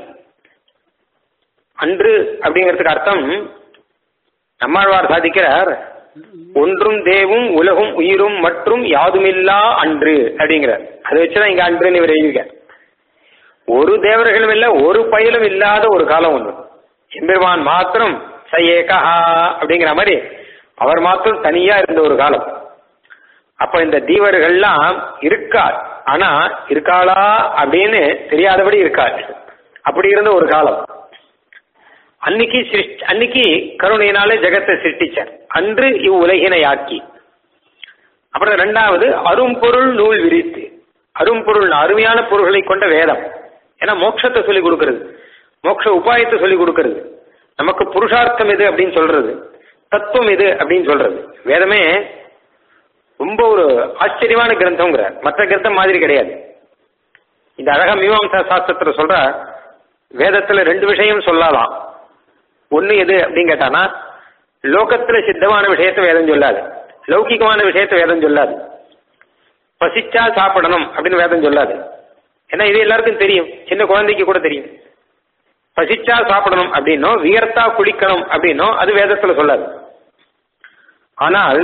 அன்று அப்படிங்கிறதுக்கு அர்த்தம் நம்மாழ்வார் சாதிக்கிறார் ஒன்றும் தேவும் உலகும் உயிரும் மற்றும் யாதுமில்லா அன்று அப்படிங்கிறார் அதை வச்சுதான் இங்க அன்றுன்னு இவர் எழுதியிருக்கார் ஒரு தேவர்களும் இல்ல ஒரு பயலும் இல்லாத ஒரு காலம் ஒன்று எம்பெருமான் மாத்திரம் ச ஏகா அப்படிங்கிற மாதிரி அவர் மாத்திரம் தனியா இருந்த ஒரு காலம் அப்ப இந்த தீவர்கள்லாம் இருக்கா ஆனா இருக்காளா அப்படின்னு தெரியாதபடி இருக்காள் அப்படி இருந்த ஒரு காலம் அன்னைக்கு சிருஷ்டி அன்னைக்கு கருணையினாலே ஜெகத்தை சிருஷ்டிச்சார் அன்று இவ்வுலகினை ஆக்கி அப்புறம் ரெண்டாவது அரும்பொருள் நூல் விரித்து அரும்பொருள் அருமையான பொருள்களை கொண்ட வேதம் ஏன்னா மோட்சத்தை சொல்லி கொடுக்கறது மோட்ச உபாயத்தை சொல்லி கொடுக்கறது நமக்கு புருஷார்த்தம் எது அப்படின்னு சொல்றது தத்துவம் எது அப்படின்னு சொல்றது வேதமே ரொம்ப ஒரு ஆச்சரியமான கிரந்தம்ங்கிறார் மற்ற கிரந்தம் மாதிரி கிடையாது இந்த அழகா மீமாம்சா சாஸ்திரத்துல சொல்ற வேதத்துல ரெண்டு விஷயம் சொல்லலாம் ஒண்ணு எது அப்படின்னு கேட்டானா லோகத்துல சித்தமான விஷயத்தை வேதம் சொல்லாது லௌகிகமான விஷயத்தை வேதம் சொல்லாது பசிச்சா சாப்பிடணும் அப்படின்னு வேதம் சொல்லாது ஏன்னா இது எல்லாருக்கும் தெரியும் சின்ன குழந்தைக்கு கூட தெரியும் பசிச்சா சாப்பிடணும் அப்படின்னோ வியர்த்தா குளிக்கணும் அப்படின்னோ அது வேதத்துல சொல்லாது ஆனால்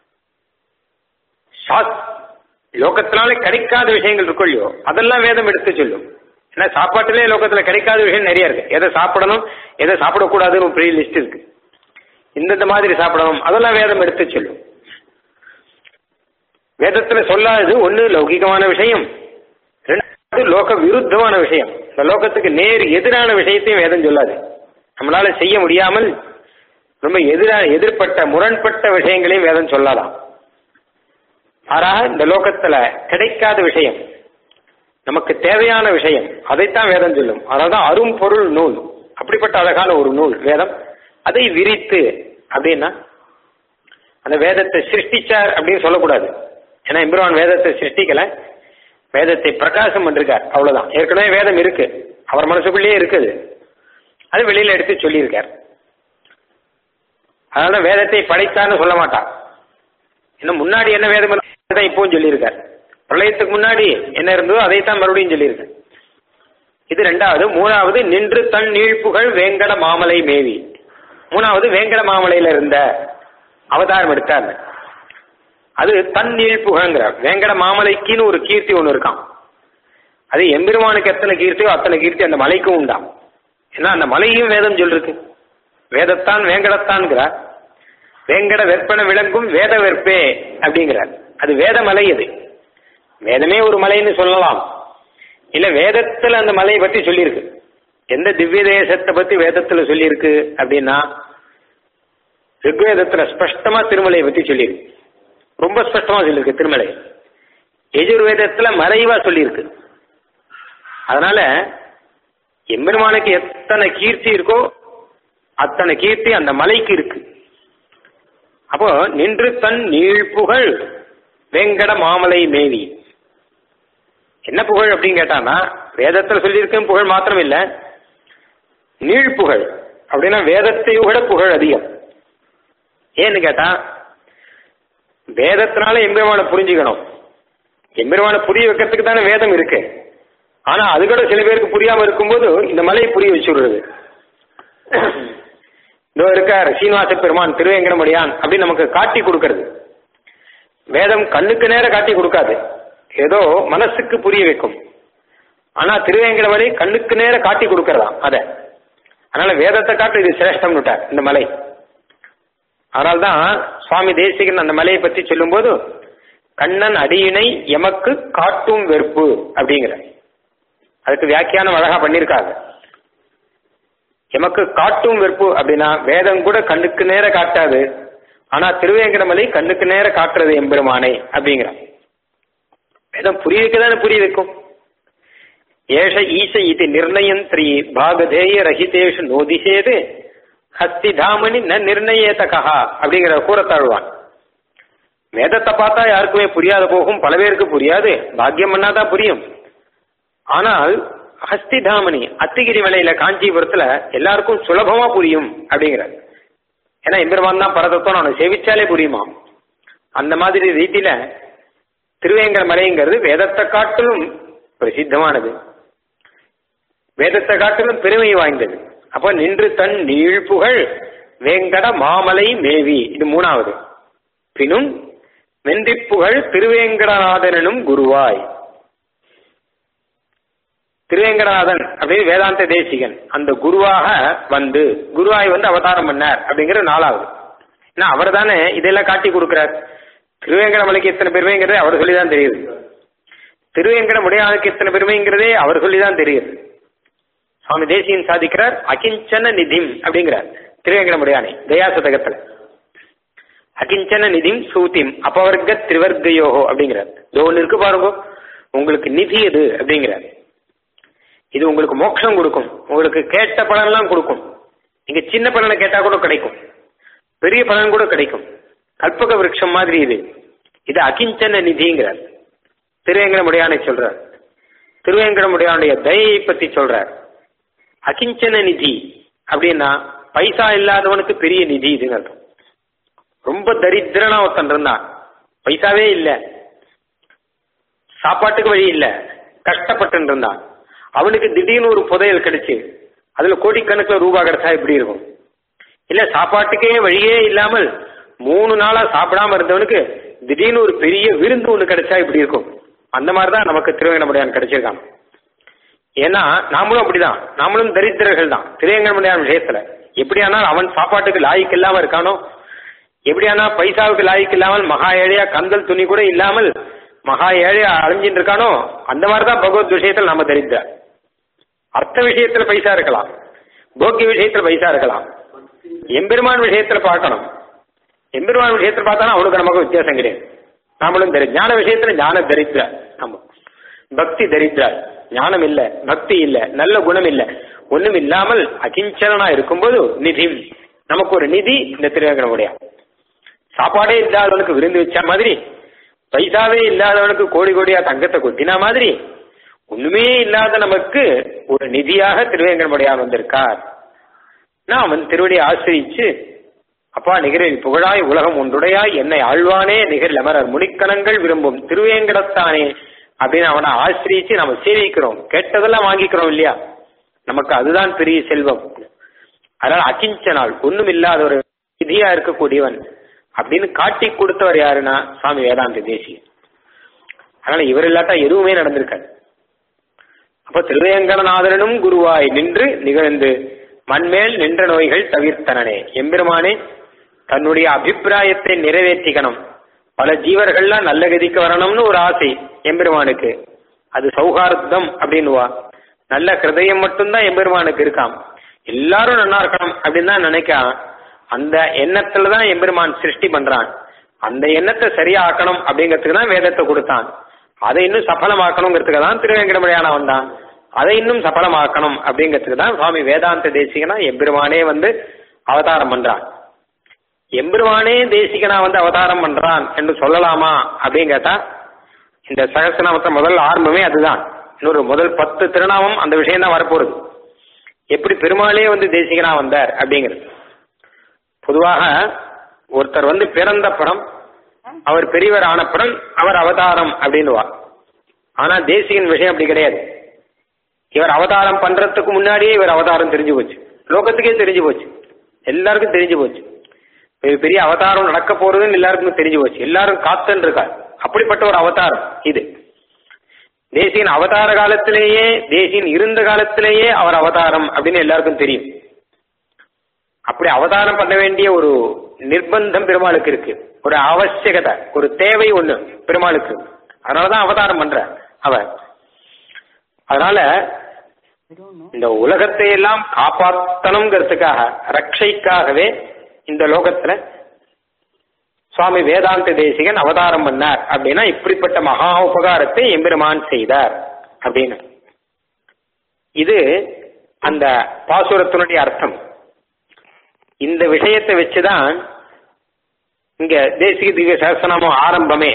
சாஸ் லோகத்தினால கிடைக்காத விஷயங்கள் இருக்கும் இல்லையோ அதெல்லாம் வேதம் எடுத்து சொல்லும் ஏன்னா சாப்பாட்டிலே லோகத்துல கிடைக்காத விஷயம் நிறைய இருக்கு எதை சாப்பிடணும் எதை சாப்பிடக்கூடாதுன்னு ஒரு பெரிய லிஸ்ட் இருக்கு இந்தந்த மாதிரி சாப்பிடணும் அதெல்லாம் வேதம் எடுத்து சொல்லும் வேதத்துல சொல்லாதது ஒண்ணு லௌகிகமான விஷயம் ரெண்டாவது லோக விருத்தமான விஷயம் இந்த லோகத்துக்கு நேர் எதிரான விஷயத்தையும் வேதம் சொல்லாது நம்மளால செய்ய முடியாமல் ரொம்ப எதிரா எதிர்பட்ட முரண்பட்ட விஷயங்களையும் வேதம் சொல்லலாம் மாறாக இந்த லோகத்துல கிடைக்காத விஷயம் நமக்கு தேவையான விஷயம் அதைத்தான் வேதம் சொல்லும் அதனால்தான் அரும் பொருள் நூல் அப்படிப்பட்ட அழகான ஒரு நூல் வேதம் அதை விரித்து அப்படின்னா அந்த வேதத்தை சிருஷ்டிச்சார் அப்படின்னு சொல்லக்கூடாது ஏன்னா எம்பெருமான் வேதத்தை சிருஷ்டிக்கல வேதத்தை பிரகாசம் பண்ணிருக்கார் அவ்வளவுதான் ஏற்கனவே வேதம் இருக்கு அவர் மனசுக்குள்ளேயே இருக்குது அது வெளியில எடுத்து சொல்லியிருக்கார் அதனால வேதத்தை படைத்தான்னு சொல்ல மாட்டான் இன்னும் முன்னாடி என்ன வேதம் தான் இப்பவும் சொல்லியிருக்கார் பிரளயத்துக்கு முன்னாடி என்ன இருந்ததோ அதைத்தான் மறுபடியும் சொல்லியிருக்கார் இது ரெண்டாவது மூணாவது நின்று தன் நீழ்ப்புகழ் வேங்கட மாமலை மேவி மூணாவது வேங்கட மாமலையில இருந்த அவதாரம் எடுத்தார் அது தன் நீழ்ப்புகழ்ங்கிற வேங்கட மாமலைக்குன்னு ஒரு கீர்த்தி ஒன்று இருக்கான் அது எம்பெருமானுக்கு எத்தனை கீர்த்தியோ அத்தனை கீர்த்தி அந்த மலைக்கும் உண்டாம் ஏன்னா அந்த மலையும் வேதம் சொல்லிருக்கு வேதத்தான் வேங்கடத்தான்கிறார் வேங்கட வெற்பன விளங்கும் வேத வெற்பே அப்படிங்கிறார் அது வேத மலை அது வேதமே ஒரு மலைன்னு சொல்லலாம் இல்ல வேதத்துல அந்த மலையை பத்தி சொல்லியிருக்கு எந்த திவ்ய தேசத்தை பத்தி வேதத்துல சொல்லியிருக்கு அப்படின்னா ரிக்வேதத்துல ஸ்பஷ்டமா திருமலையை பத்தி சொல்லியிருக்கு ரொம்ப ஸ்பஷ்டமா சொல்லியிருக்கு திருமலை எஜுர்வேதத்துல மறைவா சொல்லியிருக்கு அதனால எம்பெருமானுக்கு எத்தனை கீர்த்தி இருக்கோ அத்தனை கீர்த்தி அந்த மலைக்கு இருக்கு அப்போ நின்று தன் நீழ்ப்புகழ் வேங்கட மாமலை மேவி என்ன புகழ் அப்படின்னு கேட்டானா வேதத்தில் சொல்லியிருக்கும் புகழ் மாத்திரம் இல்ல நீழ்ப்புகழ் அப்படின்னா வேதத்தை விட புகழ் அதிகம் ஏன்னு கேட்டா வேதத்தினால எம்பெருமானை புரிஞ்சுக்கணும் எம்பெருமானை புரிய வைக்கிறதுக்கு தானே வேதம் இருக்கு ஆனா அது கூட சில பேருக்கு புரியாம இருக்கும்போது இந்த மலையை புரிய வச்சுடுறது இதோ இருக்கார் சீனிவாச பெருமான் திருவேங்கடமடியான் அப்படின்னு நமக்கு காட்டி கொடுக்கறது வேதம் கண்ணுக்கு நேர காட்டி கொடுக்காது ஏதோ மனசுக்கு புரிய வைக்கும் ஆனா திருவேங்கடமலை கண்ணுக்கு நேர காட்டி கொடுக்கறதாம் அத அதனால வேதத்தை காட்டு இது சிரேஷ்டம் இந்த மலை அதனால்தான் சுவாமி தேசிகன் அந்த மலையை பற்றி சொல்லும்போது கண்ணன் அடியினை எமக்கு காட்டும் வெறுப்பு அப்படிங்கிற அதுக்கு வியாக்கியானம் அழகா பண்ணியிருக்காங்க எமக்கு காட்டும் வெறுப்பு அப்படின்னா வேதம் கூட கண்ணுக்கு நேர காட்டாது ஆனா திருவேங்கடமலை கண்ணுக்கு நேர காட்டுறது எம்பெருமானை அப்படிங்கிறான் வேதம் புரிய வைக்கதானே புரிய வைக்கும் ஏஷ ஈச இது நிர்ணயம் த்ரீ பாகதேய ரஹிதேஷு நோதிசேது ஹஸ்தி தாமனி ந நிர்ணயேதகா அப்படிங்கிற கூறத்தாழ்வான் வேதத்தை பார்த்தா யாருக்குமே புரியாத போகும் பல பேருக்கு புரியாது பாக்கியம் பண்ணாதான் புரியும் ஆனால் ஹஸ்தி தாமணி அத்திகிரி மலையில காஞ்சிபுரத்துல எல்லாருக்கும் சுலபமா புரியும் அப்படிங்கிறார் ஏன்னா எம்பெருமான் தான் பரதத்தோம் அவனை சேவிச்சாலே புரியுமா அந்த மாதிரி ரீதியில திருவேங்கட மலைங்கிறது வேதத்தை காட்டிலும் பிரசித்தமானது வேதத்தை காட்டிலும் பெருமை வாய்ந்தது அப்ப நின்று தன் நீழ்ப்புகழ் வேங்கட மாமலை மேவி இது மூணாவது பின்னும் வென்றிப்புகழ் திருவேங்கடநாதனும் குருவாய் திருவேங்கடநாதன் அப்படின்னு வேதாந்த தேசிகன் அந்த குருவாக வந்து குருவாய் வந்து அவதாரம் பண்ணார் அப்படிங்கிற நாலாவது ஏன்னா அவர் தானே இதெல்லாம் காட்டி கொடுக்கிறார் திருவேங்கடமலைக்கு எத்தனை பெருமைங்கிறதே அவர் சொல்லி தான் தெரியுது திருவேங்கட முடையானுக்கு எத்தனை பெருமைங்கிறதே அவர் சொல்லி தான் தெரியுது சுவாமி தேசியன் சாதிக்கிறார் அகிஞ்சன நிதிம் அப்படிங்கிறார் திருவேங்கட முடையானை தயா சதகத்துல அகிஞ்சன நிதிம் சூத்திம் அபவர்க்க திரிவர்க்கயோகோ அப்படிங்கிறார் இதோ ஒன்று இருக்கு பாருங்க உங்களுக்கு நிதி எது அப்படிங்கிறார் இது உங்களுக்கு மோட்சம் கொடுக்கும் உங்களுக்கு கேட்ட பலன்லாம் கொடுக்கும் நீங்க சின்ன பலனை கேட்டா கூட கிடைக்கும் பெரிய பலன் கூட கிடைக்கும் கல்பக விருட்சம் மாதிரி இது இது அகிஞ்சன நிதிங்கிறார் திருவேங்கடமுடையானை சொல்றார் திருவேங்கடமுடையானுடைய தயையை பத்தி சொல்றார் அகிஞ்சன நிதி அப்படின்னா பைசா இல்லாதவனுக்கு பெரிய நிதி இதுங்க அர்த்தம் ரொம்ப தரித்திரனா ஒருத்தன் இருந்தான் பைசாவே இல்ல சாப்பாட்டுக்கு வழி இல்ல கஷ்டப்பட்டு இருந்தான் அவனுக்கு திடீர்னு ஒரு புதையல் கிடைச்சு அதுல கோடிக்கணக்கில் ரூபாய் கிடைச்சா எப்படி இருக்கும் இல்ல சாப்பாட்டுக்கே வழியே இல்லாமல் மூணு நாளா சாப்பிடாம இருந்தவனுக்கு திடீர்னு ஒரு பெரிய விருந்து ஒண்ணு கிடைச்சா இப்படி இருக்கும் அந்த மாதிரிதான் நமக்கு திருவேங்கடமுடையான் கிடைச்சிருக்கான் ஏன்னா நாமளும் அப்படிதான் நாமளும் தரித்திரர்கள் தான் திருவேங்கடமுடையான் விஷயத்துல எப்படியானால் அவன் சாப்பாட்டுக்கு லாய்க்கு இல்லாம இருக்கானோ எப்படியானா பைசாவுக்கு லாய்க்கு இல்லாமல் மகா ஏழையா கந்தல் துணி கூட இல்லாமல் மகா ஏழையா அழிஞ்சிட்டு இருக்கானோ அந்த மாதிரிதான் பகவத் விஷயத்தில் நாம தரித்திர அர்த்த விஷயத்துல பைசா இருக்கலாம் போக்கிய விஷயத்துல பைசா இருக்கலாம் எம்பெருமான் விஷயத்துல பார்க்கணும் எம்பெருமான் விஷயத்துல பார்த்தாலும் அவனுக்கு நமக்கு வித்தியாசம் கிடையாது நாமளும் தெரி ஞான விஷயத்துல ஞான தரித்திர ஆமா பக்தி தரித்திர ஞானம் இல்ல பக்தி இல்ல நல்ல குணம் இல்ல ஒண்ணும் இல்லாமல் அகிஞ்சனா இருக்கும்போது நிதி நமக்கு ஒரு நிதி இந்த திருவேங்கடமுடைய சாப்பாடே இல்லாதவனுக்கு விருந்து வச்ச மாதிரி பைசாவே இல்லாதவனுக்கு கோடி கோடியா தங்கத்தை கொட்டினா மாதிரி ஒண்ணுமே இல்லாத நமக்கு ஒரு நிதியாக திருவேங்கடமுடையான் வந்திருக்கார் நான் அவன் திருவடியை ஆசிரிச்சு அப்பா நிகரில் புகழாய் உலகம் ஒன்றுடையாய் என்னை ஆழ்வானே நிகரில் அமரர் முனிக்கணங்கள் விரும்பும் திருவேங்கடத்தானே அப்படின்னு அவனை ஆசிரியிச்சு நம்ம சேவிக்கிறோம் கேட்டதெல்லாம் வாங்கிக்கிறோம் இல்லையா நமக்கு அதுதான் பெரிய செல்வம் அதனால அகிஞ்சனால் ஒண்ணும் இல்லாத ஒரு விதியா இருக்கக்கூடியவன் அப்படின்னு காட்டி கொடுத்தவர் யாருன்னா சுவாமி வேதாந்த தேசியன் அதனால இவர் இல்லாட்டா எதுவுமே நடந்திருக்காது அப்ப திருவேங்கடநாதனும் குருவாய் நின்று நிகழ்ந்து மண்மேல் நின்ற நோய்கள் தவிர்த்தனனே எம்பெருமானே தன்னுடைய அபிப்பிராயத்தை நிறைவேற்றிக்கணும் பல ஜீவர்கள்லாம் நல்ல கதிக்கு வரணும்னு ஒரு ஆசை எம்பெருமானுக்கு அது சௌகார்த்தம் அப்படின்னுவா நல்ல ஹிருதயம் மட்டும்தான் எம்பெருமானுக்கு இருக்காம் எல்லாரும் நல்லா இருக்கணும் அப்படின்னு தான் நினைக்கான் அந்த எண்ணத்துல தான் எம்பெருமான் சிருஷ்டி பண்றான் அந்த எண்ணத்தை சரியாக்கணும் அப்படிங்கிறதுக்கு தான் வேதத்தை கொடுத்தான் அதை இன்னும் சஃலமாக்கணுங்கிறதுக்கு தான் திருவேங்கடமலையான வந்தான் அதை இன்னும் சஃலமாக்கணும் அப்படிங்கிறதுக்கு தான் சுவாமி வேதாந்த தேசிகனா எம்பெருமானே வந்து அவதாரம் பண்றான் எம்பெருமானே தேசிகனா வந்து அவதாரம் பண்றான் என்று சொல்லலாமா அப்படின்னு கேட்டா இந்த சகசநாமத்தை முதல் ஆரம்பமே அதுதான் இன்னொரு முதல் பத்து திருநாமம் அந்த விஷயம் தான் வரப்போகுது எப்படி பெருமாளே வந்து தேசிகனா வந்தார் அப்படிங்கிறது பொதுவாக ஒருத்தர் வந்து பிறந்த படம் அவர் பெரியவர் ஆனப்புறம் அவர் அவதாரம் அப்படின்னுவா ஆனா தேசிகன் விஷயம் அப்படி கிடையாது இவர் அவதாரம் பண்றதுக்கு முன்னாடியே இவர் அவதாரம் தெரிஞ்சு போச்சு லோகத்துக்கே தெரிஞ்சு போச்சு எல்லாருக்கும் தெரிஞ்சு போச்சு பெரிய பெரிய அவதாரம் நடக்க போறதுன்னு எல்லாருக்கும் தெரிஞ்சு போச்சு எல்லாரும் காத்துன்னு இருக்கார் அப்படிப்பட்ட ஒரு அவதாரம் இது தேசியன் அவதார காலத்திலேயே தேசியன் இருந்த காலத்திலேயே அவர் அவதாரம் அப்படின்னு எல்லாருக்கும் தெரியும் அப்படி அவதாரம் பண்ண வேண்டிய ஒரு நிர்பந்தம் பெருமாளுக்கு இருக்கு ஒரு அவசியகதை ஒரு தேவை ஒண்ணு பெருமாளுக்கு அதனாலதான் அவதாரம் பண்ற அவர் அதனால இந்த உலகத்தை எல்லாம் காப்பாற்றணுங்கிறதுக்காக ரட்சைக்காகவே இந்த லோகத்துல சுவாமி வேதாந்த தேசிகன் அவதாரம் பண்ணார் அப்படின்னா இப்படிப்பட்ட மகா உபகாரத்தை எம்பெருமான் செய்தார் அப்படின்னு இது அந்த பாசுரத்தினுடைய அர்த்தம் இந்த விஷயத்தை வச்சுதான் இங்க தேசிக திவ்ய சகசநாமம் ஆரம்பமே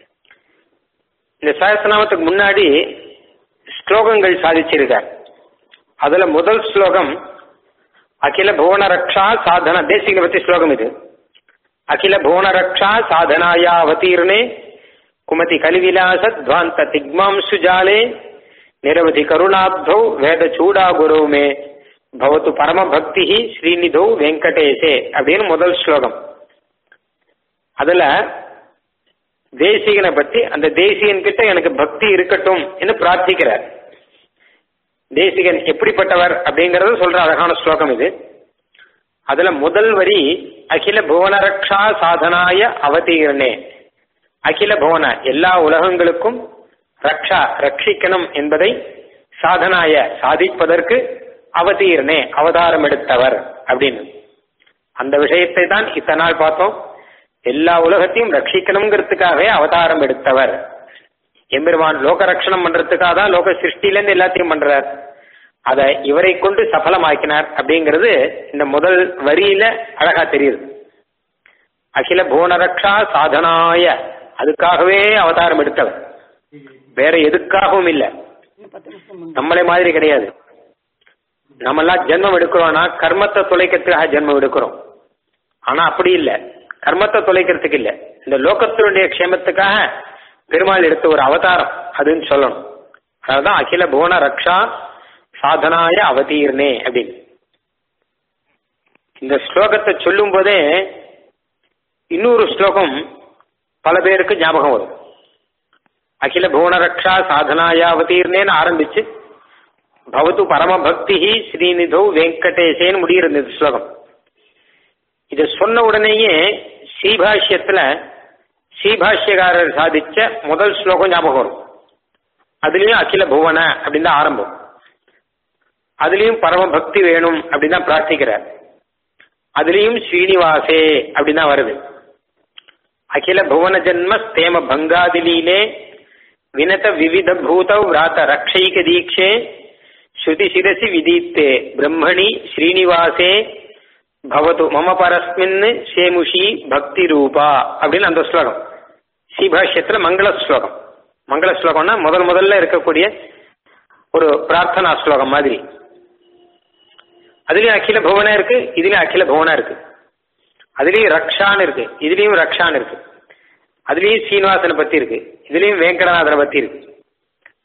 இந்த சகசநாமத்துக்கு முன்னாடி ஸ்லோகங்கள் சாதிச்சிருக்கார் அதுல முதல் ஸ்லோகம் அகில புவன ரக்ஷா சாதன தேசிக பத்தி ஸ்லோகம் இது அகில புவன ரக்ஷா சாதனாயா அவதீர்ணே குமதி கலிவிலாச துவாந்த திக்மாம்சு ஜாலே நிரவதி கருணாப்தௌ வேத சூடா குரு மே பவத்து பரம பக்தி ஸ்ரீநிதோ வெங்கடேசே அப்படின்னு முதல் ஸ்லோகம் அதுல தேசிகனை பத்தி அந்த தேசிகன் கிட்ட எனக்கு பக்தி இருக்கட்டும் என்று பிரார்த்திக்கிறார் தேசிகன் எப்படிப்பட்டவர் அப்படிங்கறது சொல்ற அழகான ஸ்லோகம் இது அதுல முதல் வரி அகில புவன ரக்ஷா சாதனாய அவதீர்ணே அகில புவன எல்லா உலகங்களுக்கும் ரக்ஷா ரட்சிக்கணும் என்பதை சாதனாய சாதிப்பதற்கு அவதீர்ணே அவதாரம் எடுத்தவர் அப்படின்னு அந்த விஷயத்தை தான் இத்தனை நாள் பார்த்தோம் எல்லா உலகத்தையும் ரட்சிக்கணுங்கிறதுக்காகவே அவதாரம் எடுத்தவர் எம்பெருமான் லோக ரட்சணம் பண்றதுக்காக தான் லோக சிருஷ்டிலேருந்து எல்லாத்தையும் பண்றார் அதை இவரை கொண்டு சஃலமாக்கினார் அப்படிங்கிறது இந்த முதல் வரியில அழகா தெரியுது அகில புவனரக்ஷா சாதனாய அதுக்காகவே அவதாரம் எடுத்தவர் வேற எதுக்காகவும் இல்லை நம்மளே மாதிரி கிடையாது நம்மெல்லாம் ஜென்மம் எடுக்கிறோம்னா கர்மத்தை தொலைக்கிறதுக்காக ஜென்மம் எடுக்கிறோம் ஆனா அப்படி இல்லை கர்மத்தை தொலைக்கிறதுக்கு இல்லை இந்த லோகத்தினுடைய க்ஷேமத்துக்காக பெருமாள் எடுத்த ஒரு அவதாரம் அதுன்னு சொல்லணும் அதுதான் அகில புவன ரக்ஷா சாதனாய அவதீர்ணே அப்படின்னு இந்த ஸ்லோகத்தை சொல்லும் போதே இன்னொரு ஸ்லோகம் பல பேருக்கு ஞாபகம் வரும் அகில புவன ரக்ஷா சாதனாய அவதீர்ணேன்னு ஆரம்பிச்சு பவத்து பரம பக்தி ஸ்ரீநிதோ வெங்கடேசேன்னு முடிகிறது இந்த ஸ்லோகம் இதை சொன்ன உடனேயே ஸ்ரீபாஷ்யத்துல ஸ்ரீபாஷ்யக்காரர் சாதிச்ச முதல் ஸ்லோகம் ஞாபகம் வரும் அதுலயும் அகில புவன அப்படின்னு தான் ஆரம்பம் அதுலயும் பரம பக்தி வேணும் அப்படின்னு தான் பிரார்த்திக்கிறார் அதுலயும் ஸ்ரீனிவாசே அப்படின்னு தான் வருது அகில புவன ஜன்ம ஸ்தேம பங்காதிலீலே வினத விவித பூத விராத ரக்ஷைக தீட்சே ஸ்ருதி சிரசி விதீப்தே பிரம்மணி ஸ்ரீனிவாசே பவது மம பரஸ்மின் சேமுஷி பக்தி ரூபா அப்படின்னு அந்த ஸ்லோகம் ஸ்ரீபாஷ்யத்துல மங்கள ஸ்லோகம் மங்கள ஸ்லோகம்னா முதல் முதல்ல இருக்கக்கூடிய ஒரு பிரார்த்தனா ஸ்லோகம் மாதிரி அதுலயும் அகில புவனா இருக்கு இதுலயும் அகில புவனா இருக்கு அதுலயும் ரக்ஷான்னு இருக்கு இதுலயும் ரக்ஷான்னு இருக்கு அதுலயும் சீனிவாசனை பத்தி இருக்கு இதுலயும் வெங்கடநாதனை பத்தி இருக்கு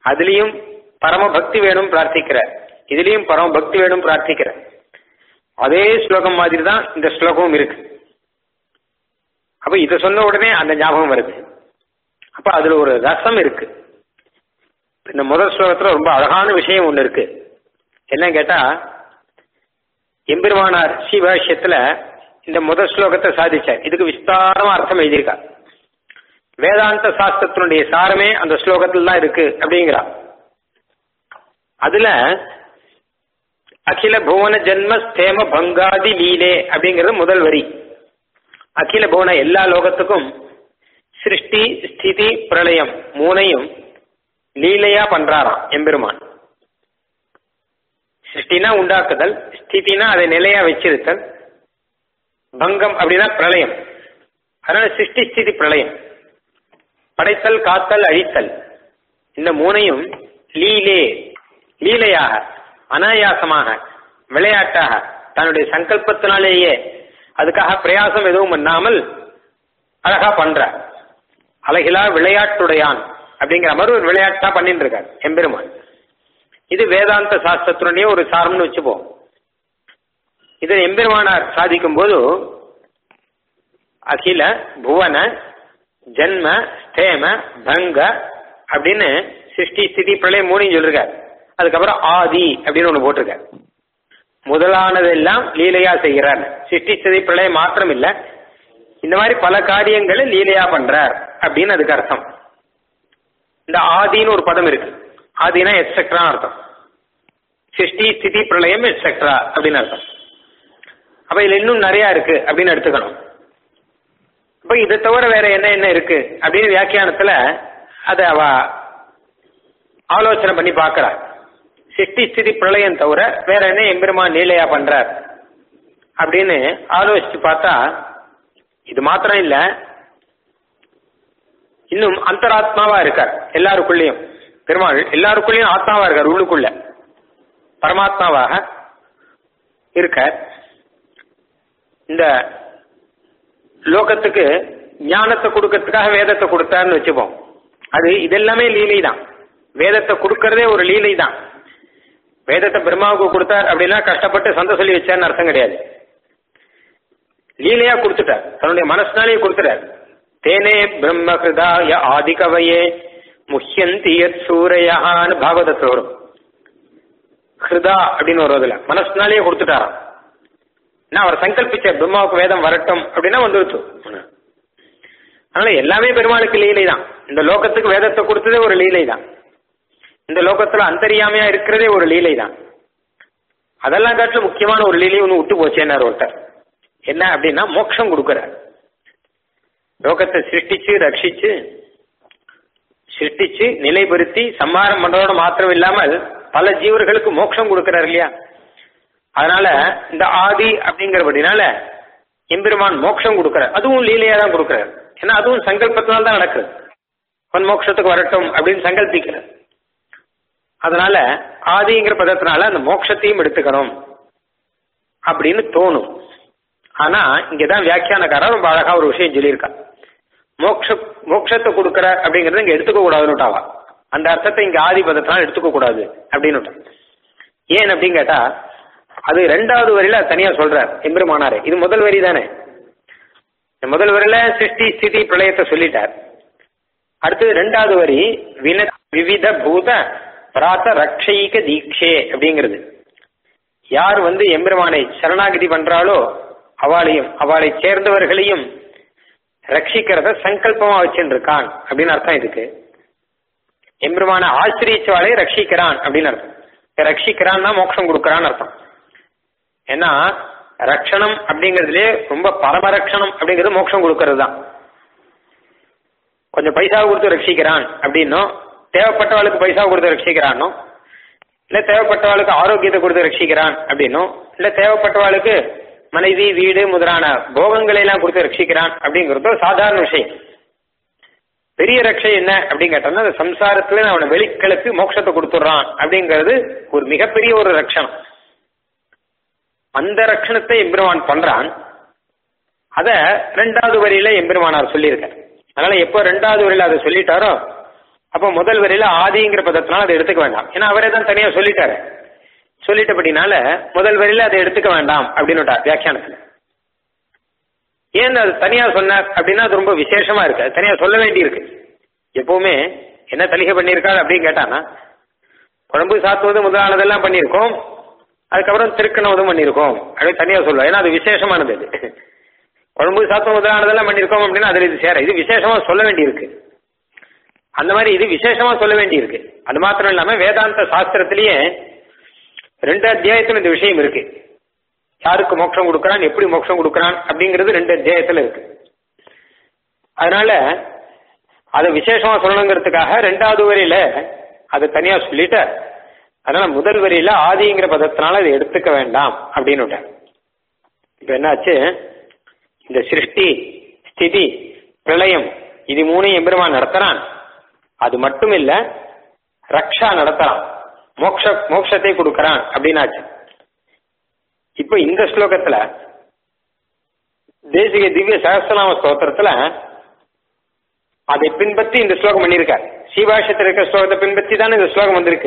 அதுலயும் பரம பக்தி வேணும் பிரார்த்திக்கிறார் இதுலயும் பரம பக்தி வேணும் பிரார்த்திக்கிறார் அதே ஸ்லோகம் மாதிரி தான் இந்த ஸ்லோகமும் இருக்கு அப்ப இத சொன்ன உடனே அந்த ஞாபகம் வருது அப்ப அதுல ஒரு ரசம் இருக்கு இந்த முதல் ஸ்லோகத்துல ரொம்ப அழகான விஷயம் ஒண்ணு இருக்கு என்ன கேட்டா எம்பெருமானார் ஸ்ரீபாஷ்யத்துல இந்த முதல் ஸ்லோகத்தை சாதிச்சார் இதுக்கு விஸ்தாரமா அர்த்தம் எழுதியிருக்கார் வேதாந்த சாஸ்திரத்தினுடைய சாரமே அந்த ஸ்லோகத்தில் தான் இருக்கு அப்படிங்கிறா அதுல அகில புவன ஜென்ம ஸ்தேம பங்காதி லீலே அப்படிங்கிறது முதல் வரி அகில புவன எல்லா லோகத்துக்கும் சிருஷ்டி ஸ்திதி பிரளயம் மூணையும் லீலையா பண்றாராம் எம்பெருமான் சிருஷ்டினா உண்டாக்குதல் ஸ்திதினா அதை நிலையா வச்சிருத்தல் பங்கம் அப்படின்னா பிரளயம் அதனால சிருஷ்டி ஸ்திதி பிரளயம் படைத்தல் காத்தல் அழித்தல் இந்த மூணையும் லீலே லீலையாக அனாயாசமாக விளையாட்டாக தன்னுடைய சங்கல்பத்தினாலேயே அதுக்காக பிரயாசம் எதுவும் பண்ணாமல் அழகா பண்ற அழகிலா விளையாட்டுடையான் அப்படிங்கிற மாதிரி ஒரு விளையாட்டா பண்ணிட்டு இருக்கார் எம்பெருமான் இது வேதாந்த சாஸ்திரத்தினுடைய ஒரு சாரம்னு வச்சுப்போம் இதை எம்பெருமானார் சாதிக்கும் போது அகில புவன ஜன்ம ஸ்தேம பங்க அப்படின்னு சிருஷ்டி ஸ்திதி பிரளயம் மூணையும் சொல்லிருக்கார் அதுக்கப்புறம் ஆதி அப்படின்னு ஒண்ணு போட்டிருக்கார் முதலானதெல்லாம் லீலையா செய்கிறார் சிருஷ்டி ஸ்திதி பிரளயம் மாத்திரம் இல்ல இந்த மாதிரி பல காரியங்களை லீலையா பண்றார் அப்படின்னு அதுக்கு அர்த்தம் இந்த ஆதின்னு ஒரு பதம் இருக்கு ஆதினா எட்ஸெக்ட்ரா அர்த்தம் சிருஷ்டி ஸ்திதி பிரளயம் எட்ஸெக்ட்ரா அப்படின்னு அர்த்தம் அப்ப இதுல இன்னும் நிறைய இருக்கு அப்படின்னு எடுத்துக்கணும் அப்ப இதை தவிர வேற என்ன என்ன இருக்கு அப்படின்னு வியாக்கியானத்துல அதை அவ ஆலோசனை பண்ணி பார்க்கறா சிருஷ்டி ஸ்திதி பிரளயம் தவிர வேற என்ன எம்பெருமான் நீலையா பண்றார் அப்படின்னு ஆலோசிச்சு பார்த்தா இது மாத்திரம் இல்ல இன்னும் அந்தராத்மாவா இருக்கார் எல்லாருக்குள்ளேயும் பெருமாள் எல்லாருக்குள்ளேயும் ஆத்மாவா இருக்கார் உள்ளுக்குள்ள பரமாத்மாவாக இருக்கார் இந்த லோகத்துக்கு ஞானத்தை கொடுக்கறதுக்காக வேதத்தை கொடுத்தாருன்னு வச்சுப்போம் அது இதெல்லாமே லீலை தான் வேதத்தை கொடுக்கறதே ஒரு லீலை தான் வேதத்தை பிரம்மாவுக்கு கொடுத்தார் அப்படின்னா கஷ்டப்பட்டு சந்த சொல்லி வச்சார்னு அர்த்தம் கிடையாது லீலையா கொடுத்துட்டார் தன்னுடைய மனசுனாலேயே கொடுத்துட்டார் தேனே பிரம்ம ஹிருதாய ஆதிகவையே முஹ்யந்தி யத் சூரையான்னு பாகவதத்தில் வரும் ஹிருதா அப்படின்னு வருவதில்ல மனசுனாலேயே கொடுத்துட்டாராம் நான் அவர் சங்கல்பிச்ச பிரம்மாவுக்கு வேதம் வரட்டும் அப்படின்னா வந்துருச்சு அதனால எல்லாமே பெருமாளுக்கு லீலை தான் இந்த லோகத்துக்கு வேதத்தை கொடுத்ததே ஒரு லீலை தான் இந்த லோகத்துல அந்தரியாமையா இருக்கிறதே ஒரு லீலை தான் அதெல்லாம் காட்டிலும் முக்கியமான ஒரு லீலை ஒன்று விட்டு போச்சேன்னார் ஒருத்தர் என்ன அப்படின்னா மோட்சம் கொடுக்கிறார் லோகத்தை சிருஷ்டிச்சு ரட்சிச்சு சிருஷ்டிச்சு நிலைப்படுத்தி சம்ஹாரம் பண்றதோட மாத்திரம் இல்லாமல் பல ஜீவர்களுக்கு மோட்சம் கொடுக்கிறார் இல்லையா அதனால இந்த ஆதி அப்படிங்கிறபடினால எம்பெருமான் மோட்சம் கொடுக்கிறார் அதுவும் லீலையா தான் கொடுக்கிறார் ஏன்னா அதுவும் சங்கல்பத்தினால தான் நடக்குது அவன் மோட்சத்துக்கு வரட்டும் அப்படின்னு சங்கல்பிக்கிறார் அதனால ஆதிங்கிற பதத்தினால அந்த மோட்சத்தையும் எடுத்துக்கணும் அப்படின்னு தோணும் ஆனா இங்கதான் வியாக்கியானக்காரர் ரொம்ப அழகா ஒரு விஷயம் சொல்லியிருக்கா மோக்ஷ மோட்சத்தை கொடுக்கற அப்படிங்கறத இங்க எடுத்துக்க கூடாதுன்னுட்டாவா அந்த அர்த்தத்தை இங்க ஆதி பதத்தினால எடுத்துக்க கூடாது அப்படின்னு ஏன் அப்படின்னு கேட்டா அது ரெண்டாவது வரியில தனியா சொல்றார் எம்பெருமானாரு இது முதல் வரி தானே இந்த முதல் வரியில சிருஷ்டி ஸ்திதி பிரளயத்தை சொல்லிட்டார் அடுத்தது ரெண்டாவது வரி வின விவித பூத பிராத்த ரக்ஷைக தீட்சே அப்படிங்கிறது யார் வந்து எம்பெருமானை சரணாகதி பண்றாளோ அவளையும் அவளை சேர்ந்தவர்களையும் ரட்சிக்கிறத சங்கல்பமா வச்சுட்டு இருக்கான் அப்படின்னு அர்த்தம் இதுக்கு எம்பெருமான ஆசிரியச்சவாளை ரட்சிக்கிறான் அப்படின்னு அர்த்தம் ரட்சிக்கிறான்னா மோட்சம் கொடுக்கறான்னு அர்த்தம் ஏன்னா ரட்சணம் அப்படிங்கிறதுலே ரொம்ப பரமரட்சணம் அப்படிங்கிறது மோட்சம் கொடுக்கறது தான் கொஞ்சம் பைசா கொடுத்து ரட்சிக்கிறான் அப்படின்னும் தேவைப்பட்டவாளுக்கு பைசா கொடுத்து ரட்சிக்கிறானோ இல்ல தேவைப்பட்டவாளுக்கு ஆரோக்கியத்தை கொடுத்து ரட்சிக்கிறான் அப்படின்னும் இல்ல தேவைப்பட்டவாளுக்கு மனைவி வீடு முதலான போகங்களை எல்லாம் கொடுத்து ரட்சிக்கிறான் அப்படிங்கிறது சாதாரண விஷயம் பெரிய ரட்சை என்ன அப்படின்னு கேட்டோம்னா அந்த சம்சாரத்துல அவனை வெளிக்கிளப்பி மோட்சத்தை கொடுத்துட்றான் அப்படிங்கிறது ஒரு மிகப்பெரிய ஒரு ரட்சணம் அந்த ரட்சணத்தை எம்பெருமான் பண்றான் அத ரெண்டாவது வரியில எம்பெருமானார் சொல்லியிருக்கார் அதனால எப்போ ரெண்டாவது வரியில அதை சொல்லிட்டாரோ அப்போ முதல் வரையில ஆதிங்கிற பதத்தினால அதை எடுத்துக்க வேண்டாம் ஏன்னா அவரே தான் தனியா சொல்லிட்டாரு சொல்லிட்டபடினால முதல் வரையில அதை எடுத்துக்க வேண்டாம் அப்படின்னு வியாக்கியானத்துல ஏன் அது தனியா சொன்னார் அப்படின்னா அது ரொம்ப விசேஷமா இருக்கு அது தனியா சொல்ல வேண்டி இருக்கு எப்பவுமே என்ன தலிகை பண்ணியிருக்காரு அப்படின்னு கேட்டானா குழம்பு சாத்துவது முதலானதெல்லாம் பண்ணியிருக்கோம் அதுக்கப்புறம் திருக்கணவதும் பண்ணியிருக்கோம் அப்படின்னு தனியா சொல்லுவோம் ஏன்னா அது விசேஷமானது அது குழம்பு சாத்தம் முதலானதெல்லாம் பண்ணியிருக்கோம் அப்படின்னா அதுல இது சேர இது விசேஷமா சொல்ல வேண்டியிருக்கு அந்த மாதிரி இது விசேஷமா சொல்ல வேண்டியிருக்கு அது மாத்திரம் இல்லாம வேதாந்த சாஸ்திரத்திலேயே ரெண்டு அத்தியாயத்துல இந்த விஷயம் இருக்கு யாருக்கு மோட்சம் கொடுக்கறான் எப்படி மோட்சம் கொடுக்கறான் அப்படிங்கிறது ரெண்டு அத்தியாயத்துல இருக்கு அதனால அதை விசேஷமா சொல்லணுங்கிறதுக்காக ரெண்டாவது வரையில அதை தனியா சொல்லிட்டு அதனால முதல் வரியில ஆதிங்கிற பதத்தினால அதை எடுத்துக்க வேண்டாம் அப்படின்னு விட்டார். இப்ப என்னாச்சு இந்த சிருஷ்டி ஸ்திதி பிரளயம் இது மூணையும் எம்பெருமான் நடத்துறான் அது மட்டும் இல்ல ரக்ஷா நடத்துறான் மோக்ஷ மோட்சத்தை கொடுக்கறான் அப்படின்னாச்சு இப்ப இந்த ஸ்லோகத்துல தேசிக திவ்ய சகஸ்ரநாம ஸ்தோத்திரத்துல அதை பின்பற்றி இந்த ஸ்லோகம் பண்ணியிருக்கார் சீபாஷத்தில் இருக்கிற ஸ்லோகத்தை பின்பற்றி தான் இந்த ஸ்லோகம் வந்திருக்கு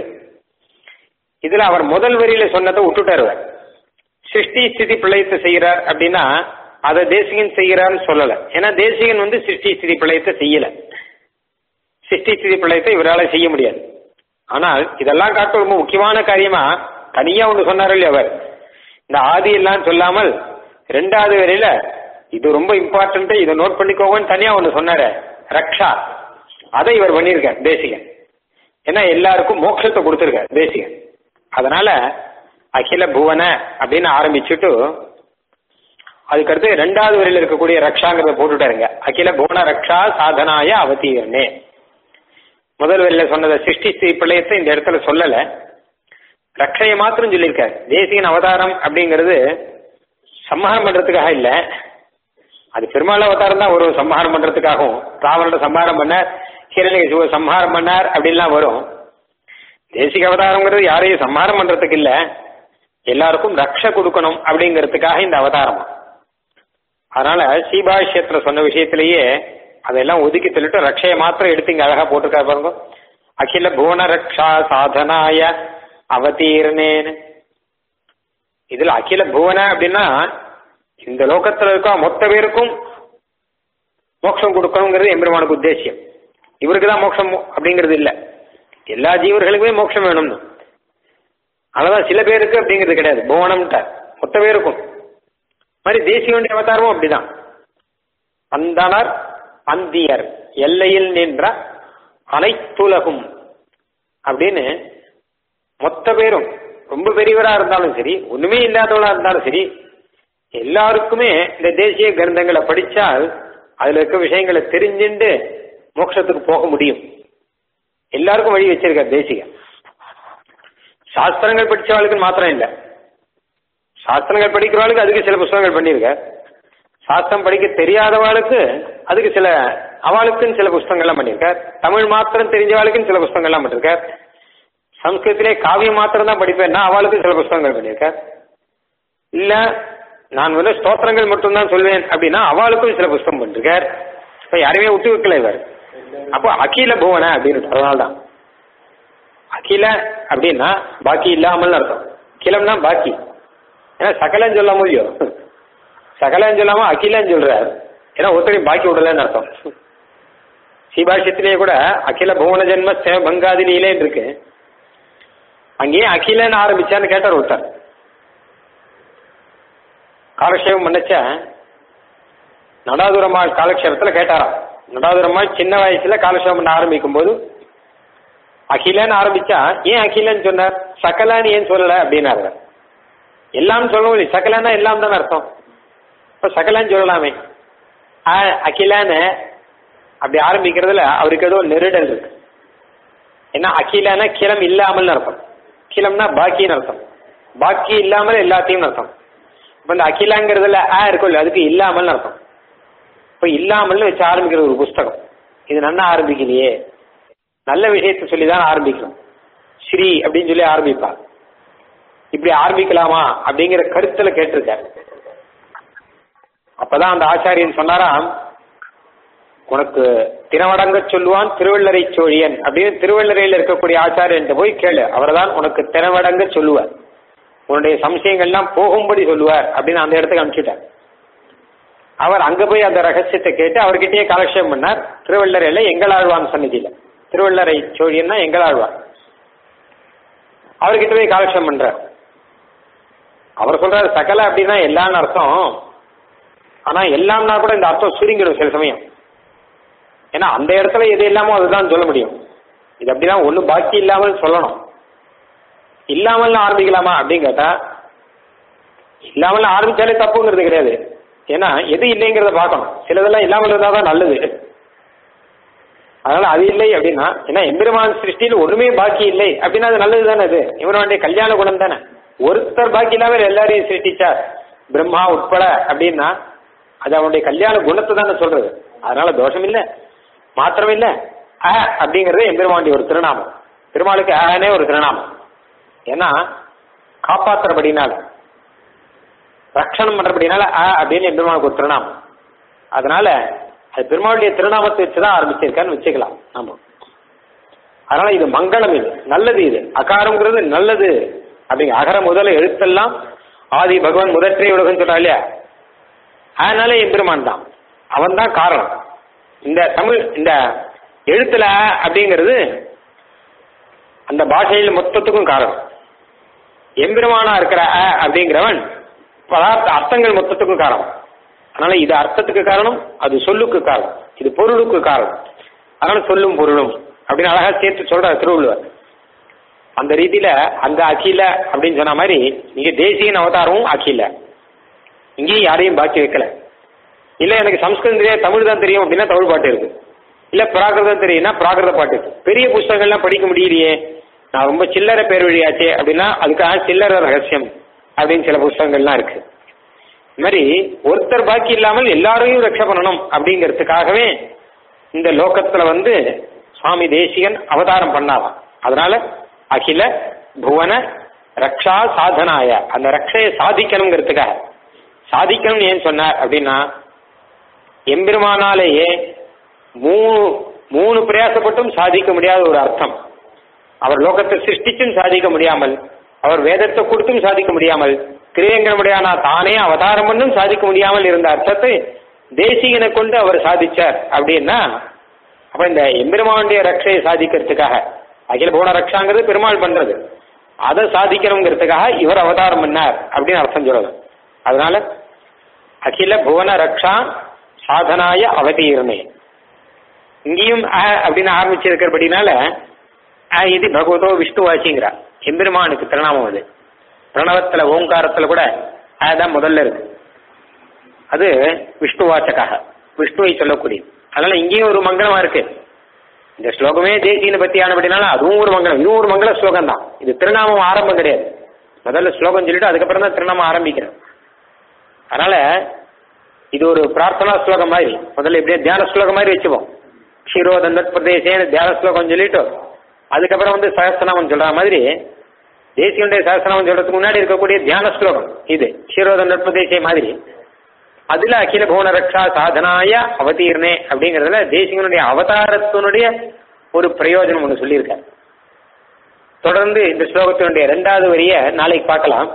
இதுல அவர் முதல் வரியில சொன்னதை விட்டுட்டார் அவர். சிருஷ்டி ஸ்திதி பிரளயத்தை செய்கிறார் அப்படின்னா அதை தேசிகன் செய்கிறார்னு சொல்லல ஏன்னா தேசிகன் வந்து சிருஷ்டி ஸ்திதி பிரளயத்தை செய்யல சிருஷ்டி ஸ்திதி பிரளயத்தை இவரால செய்ய முடியாது ஆனால் இதெல்லாம் காட்ட ரொம்ப முக்கியமான காரியமா தனியா ஒன்று சொன்னார் இல்லையா அவர் இந்த ஆதி எல்லாம் சொல்லாமல் ரெண்டாவது வரையில இது ரொம்ப இம்பார்ட்டன்ட் இதை நோட் பண்ணிக்கோங்கன்னு தனியா ஒன்று சொன்னாரு ரக்ஷா அதை இவர் பண்ணியிருக்கார் தேசிகன் ஏன்னா எல்லாருக்கும் மோட்சத்தை கொடுத்துருக்கார் தேசிகன் அதனால அகில புவன அப்படின்னு ஆரம்பிச்சுட்டு அதுக்கடுத்து ரெண்டாவது வரையில் இருக்கக்கூடிய ரக்ஷாங்கிறத போட்டுட்டாருங்க அகில புவன ரக்ஷா சாதனாய அவதீர்ணே முதல் வரையில சொன்னதை சிருஷ்டி ஸ்ரீ பிரளயத்தை இந்த இடத்துல சொல்லல ரக்ஷையை மாத்திரம் சொல்லியிருக்காரு தேசிகன் அவதாரம் அப்படிங்கிறது சம்ஹாரம் பண்றதுக்காக இல்ல அது பெருமாள் அவதாரம் தான் வரும் சம்ஹாரம் பண்றதுக்காகவும் ராவணோட சம்ஹாரம் பண்ணார் ஹிரண்ய சம்ஹாரம் பண்ணார் அப்படின்லாம் வரும் தேசிக அவதாரங்கிறது யாரையும் சம்ஹாரம் பண்றதுக்கு இல்ல எல்லாருக்கும் ரக்ஷ கொடுக்கணும் அப்படிங்கிறதுக்காக இந்த அவதாரம் அதனால சீபாஷ்யத்துல சொன்ன விஷயத்திலேயே அதெல்லாம் ஒதுக்கி தள்ளிட்டு ரக்ஷையை மாத்திரம் எடுத்து இங்க அழகா போட்டிருக்காரு பாருங்க அகில புவன ரக்ஷா சாதனாய அவதீர்ணேன்னு இதுல அகில புவன அப்படின்னா இந்த லோகத்துல இருக்க மொத்த பேருக்கும் மோட்சம் கொடுக்கணுங்கிறது எம்பெருமானுக்கு உத்தேசியம் இவருக்கு தான் மோட்சம் அப்படிங்கிறது இல்ல எல்லா ஜீவர்களுக்குமே மோட்சம் வேணும்னு அதனாலதான் சில பேருக்கு அப்படிங்கிறது கிடையாது புவனம்ட்டார் மொத்த பேருக்கும் மாதிரி தேசியனுடைய அவதாரமும் அப்படிதான் அந்தனர் அந்தியர் எல்லையில் நின்ற அனைத்துலகும் அப்படின்னு மொத்த பேரும் ரொம்ப பெரியவரா இருந்தாலும் சரி ஒண்ணுமே இல்லாதவளா இருந்தாலும் சரி எல்லாருக்குமே இந்த தேசிய கிரந்தங்களை படிச்சால் அதுல இருக்க விஷயங்களை தெரிஞ்சுண்டு மோட்சத்துக்கு போக முடியும் எல்லாருக்கும் வழி வச்சிருக்கார் தேசிகன் சாஸ்திரங்கள் படிச்சவளுக்கு மாத்திரம் இல்லை சாஸ்திரங்கள் படிக்கிறவளுக்கு அதுக்கு சில புஸ்தகங்கள் பண்ணியிருக்க சாஸ்திரம் படிக்க தெரியாதவாளுக்கு அதுக்கு சில அவளுக்குன்னு சில புஸ்தகங்கள்லாம் பண்ணியிருக்கார் தமிழ் மாத்திரம் தெரிஞ்சவாளுக்குன்னு சில புஸ்தகங்கள்லாம் பண்ணிருக்கார் சம்ஸ்கிருத்திலே காவியம் மாத்திரம் தான் படிப்பேன்னா அவளுக்கு சில புஸ்தகங்கள் பண்ணியிருக்கார் இல்ல நான் வந்து ஸ்தோத்திரங்கள் மட்டும்தான் சொல்வேன் அப்படின்னா அவளுக்கும் சில புஸ்தகம் பண்ணிருக்கார் இப்ப யாரையுமே விட்டு வைக்கல இவர் அப்போ அகில புவன அப்படின்னு அதனால்தான் அகில அப்படின்னா பாக்கி இல்லாமல் அர்த்தம் கிலம்னா பாக்கி ஏன்னா சகலன்னு சொல்ல முடியும் சகலன்னு சொல்லாம அகிலன்னு சொல்றார் ஏன்னா ஒருத்தரையும் பாக்கி விடலன்னு அர்த்தம் சீபாஷ்யத்திலேயே கூட அகில புவன ஜென்ம சேவ பங்காதி நீலேன்னு இருக்கு அங்கேயே அகிலன்னு ஆரம்பிச்சான்னு கேட்டார் ஒருத்தர் காலக்ஷேபம் பண்ணச்ச நடாதுரம்மாள் காலக்ஷேபத்துல கேட்டாராம் நடாதுரம்மாள் சின்ன வயசுல காலக்ஷேபம் பண்ண ஆரம்பிக்கும் போது அகிலன்னு ஆரம்பிச்சா ஏன் அகிலன்னு சொன்னார் சகலான்னு ஏன் சொல்லல அப்படின்னாரு அவர். எல்லாம் சொல்ல முடியும் சகலன்னா எல்லாம் தானே அர்த்தம் இப்ப சகலான்னு சொல்லலாமே ஆ, அகிலான்னு அப்படி ஆரம்பிக்கிறதுல அவருக்கு ஏதோ நெருடல் இருக்கு ஏன்னா அகிலான கிலம் இல்லாமல் அர்த்தம் கிலம்னா பாக்கின்னு அர்த்தம் பாக்கி இல்லாமல் எல்லாத்தையும் அர்த்தம் இப்ப இந்த அகிலாங்கிறதுல ஆ இருக்கும்ல அதுக்கு இல்லாமல் அர்த்தம் இப்ப இல்லாமல் வச்சு ஆரம்பிக்கிற ஒரு புஸ்தகம் இது நன்னா ஆரம்பிக்கலையே நல்ல விஷயத்தை சொல்லி தான் ஆரம்பிக்கணும் ஸ்ரீ அப்படின்னு சொல்லி ஆரம்பிப்பா இப்படி ஆரம்பிக்கலாமா அப்படிங்கிற கருத்துல கேட்டிருக்காரு அப்பதான் அந்த ஆச்சாரியன் சொன்னாராம் உனக்கு திறமடங்க சொல்லுவான் திருவள்ளரை சோழியன் அப்படின்னு திருவள்ளரையில் இருக்கக்கூடிய ஆச்சாரியன் போய் கேளு அவர்தான் உனக்கு திறமடங்க சொல்லுவார் உன்னுடைய சம்சயங்கள்லாம் போகும்படி சொல்லுவார் அப்படின்னு அந்த இடத்துக்கு அனுப்பிச்சுட்டார் அவர் அங்க போய் அந்த ரகசியத்தை கேட்டு அவர்கிட்டயே கலெக்ஷன் பண்ணார் திருவள்ளரையில எங்களாழ்வான் சந்நிதியில திருவள்ளரை சோழியன்னா எங்களாழ்வான் அவர்கிட்ட போய் கலெக்ஷன் பண்றார் அவர் சொல்றாரு சகல அப்படின்னா எல்லாம்னு அர்த்தம் ஆனா எல்லாம்னா கூட இந்த அர்த்தம் சுருங்கிடும் சில சமயம் ஏன்னா அந்த இடத்துல எது இல்லாமோ அதுதான் சொல்ல முடியும் இது அப்படிதான் ஒன்றும் பாக்கி இல்லாமல் சொல்லணும் இல்லாமல் ஆரம்பிக்கலாமா அப்படின்னு கேட்டா இல்லாமல் ஆரம்பிச்சாலே தப்புங்கிறது கிடையாது ஏன்னா எது இல்லைங்கிறத பார்க்கணும் சிலதெல்லாம் இல்லாமல் இருந்தால் தான் நல்லது அதனால அது இல்லை அப்படின்னா ஏன்னா எம்பெருமான் சிருஷ்டியில் ஒண்ணுமே பாக்கி இல்லை அப்படின்னா அது நல்லது தானே அது இவனுடைய கல்யாண குணம் தானே ஒருத்தர் பாக்கி இல்லாமல் எல்லாரையும் சிருஷ்டிச்சார் பிரம்மா உட்பட அப்படின்னா அது அவனுடைய கல்யாண குணத்தை தானே சொல்றது அதனால தோஷம் இல்லை மாத்திரம் இல்லை அ அப்படிங்கிறது எம்பெருமாண்டி ஒரு திருநாமம் பெருமாளுக்கு அனே ஒரு திருநாமம் ஏன்னா காப்பாத்துறபடினால ரட்சணம் பண்றபடினால அ அப்படின்னு எம்பெருமானுக்கு ஒரு திருநாமம் அதனால அது பெருமாளுடைய திருநாமத்தை வச்சுதான் ஆரம்பிச்சிருக்கான்னு வச்சுக்கலாம் நாம அதனால இது மங்களம் இது நல்லது இது அகாரம்ங்கிறது நல்லது அப்படிங்க அகர முதல எழுத்தெல்லாம் ஆதி பகவான் முதற்றே உலகம் சொல்றா இல்லையா அதனால எம்பெருமான் தான் அவன் தான் காரணம் இந்த தமிழ் இந்த எழுத்துல அப்படிங்கிறது அந்த பாஷையில் மொத்தத்துக்கும் காரணம் எம்பெருமானா இருக்கிற அ அப்படிங்கிறவன் பதார்த்த அர்த்தங்கள் மொத்தத்துக்கும் காரணம் அதனால இது அர்த்தத்துக்கு காரணம் அது சொல்லுக்கு காரணம் இது பொருளுக்கு காரணம் அதனால சொல்லும் பொருளும் அப்படின்னு அழகா சேர்த்து சொல்றார் திருவள்ளுவர் அந்த ரீதியில அந்த அகில அப்படின்னு சொன்ன மாதிரி இங்க தேசியன் அவதாரமும் அகில இங்கேயும் யாரையும் பாக்கி வைக்கல இல்ல எனக்கு சம்ஸ்கிருதம் தெரியாது தமிழ் தான் தெரியும் அப்படின்னா தமிழ் பாட்டு இருக்கு இல்ல பிராகிருதம் தெரியும்னா பிராகிருத பாட்டு இருக்கு பெரிய புஸ்தகங்கள்லாம் படிக்க முடியலையே நான் ரொம்ப சில்லறை பேர் வழியாச்சே அப்படின்னா அதுக்காக சில்லறை ரகசியம் அப்படின்னு சில புஸ்தகங்கள்லாம் இருக்கு இது மாதிரி ஒருத்தர் பாக்கி இல்லாமல் எல்லாரையும் ரட்ச பண்ணணும் அப்படிங்கிறதுக்காகவே இந்த லோகத்துல வந்து சுவாமி தேசிகன் அவதாரம் பண்ணாராம் அதனால அகில புவன ரக்ஷா சாதனாய அந்த ரக்ஷையை சாதிக்கணுங்கிறதுக்காக சாதிக்கணும்னு ஏன் சொன்னார் அப்படின்னா எம்பெருமானாலேயே மூணு மூணு பிரயாசப்பட்டும் சாதிக்க முடியாத ஒரு அர்த்தம் அவர் லோகத்தை சிருஷ்டிச்சும் சாதிக்க முடியாமல் அவர் வேதத்தை கொடுத்தும் சாதிக்க முடியாமல் கிரியங்கரமுடையானா தானே அவதாரம் பண்ணும் சாதிக்க முடியாமல் இருந்த அர்த்தத்தை தேசிகனை கொண்டு அவர் சாதிச்சார் அப்படின்னா அப்ப இந்த எம்பெருமானுடைய ரட்சையை சாதிக்கிறதுக்காக அகில புவன ரக்ஷாங்கிறது பெருமாள் பண்றது அதை சாதிக்கணுங்கிறதுக்காக இவர் அவதாரம் பண்ணார் அப்படின்னு அர்த்தம் சொல்றது அதனால அகில புவன ரக்ஷா சாதனாய அவதீர்ணே இங்கேயும் அ அப்படின்னு ஆரம்பிச்சிருக்கிறபடினால அ இது பகவதோ விஷ்ணுவாச்சிங்கிறா எம்பெருமானுக்கு திருநாமம் அது பிரணவத்துல ஓங்காரத்துல கூட அதான் முதல்ல இருக்கு அது விஷ்ணுவாச்சக்காக விஷ்ணுவை சொல்லக்கூடியது அதனால இங்கேயும் ஒரு மங்களமா இருக்கு இந்த ஸ்லோகமே தேசியனை பத்தி ஆனபடினால அதுவும் ஒரு மங்களம் இதுவும் ஒரு மங்கள ஸ்லோகம் தான் இது திருநாமம் ஆரம்பம் கிடையாது முதல்ல ஸ்லோகம் சொல்லிட்டு அதுக்கப்புறம் தான் திருநாமம் ஆரம்பிக்கிறேன் அதனால இது ஒரு பிரார்த்தனா ஸ்லோகம் மாதிரி முதல்ல இப்படியே தியான ஸ்லோகம் மாதிரி வச்சுப்போம் க்ஷீரோதந்தத் பிரதேசேன்னு தியான ஸ்லோகம் சொல்லிட்டு அதுக்கப்புறம் வந்து சகஸ்திரநாமம் சொல்ற மாதிரி தேசியனுடைய சகஸ்திரநாமம் சொல்றதுக்கு முன்னாடி இருக்கக்கூடிய தியான ஸ்லோகம் இது க்ஷீரோதந்தத் பிரதேசே மாதிரி அதுல அகில புவன ரக்ஷா சாதனாய அவதீர்ணே அப்படிங்கறதுல தேசிகனுடைய அவதாரத்தினுடைய ஒரு பிரயோஜனம் ஒன்று சொல்லியிருக்கார் தொடர்ந்து இந்த ஸ்லோகத்தினுடைய இரண்டாவது வரிய நாளைக்கு பார்க்கலாம்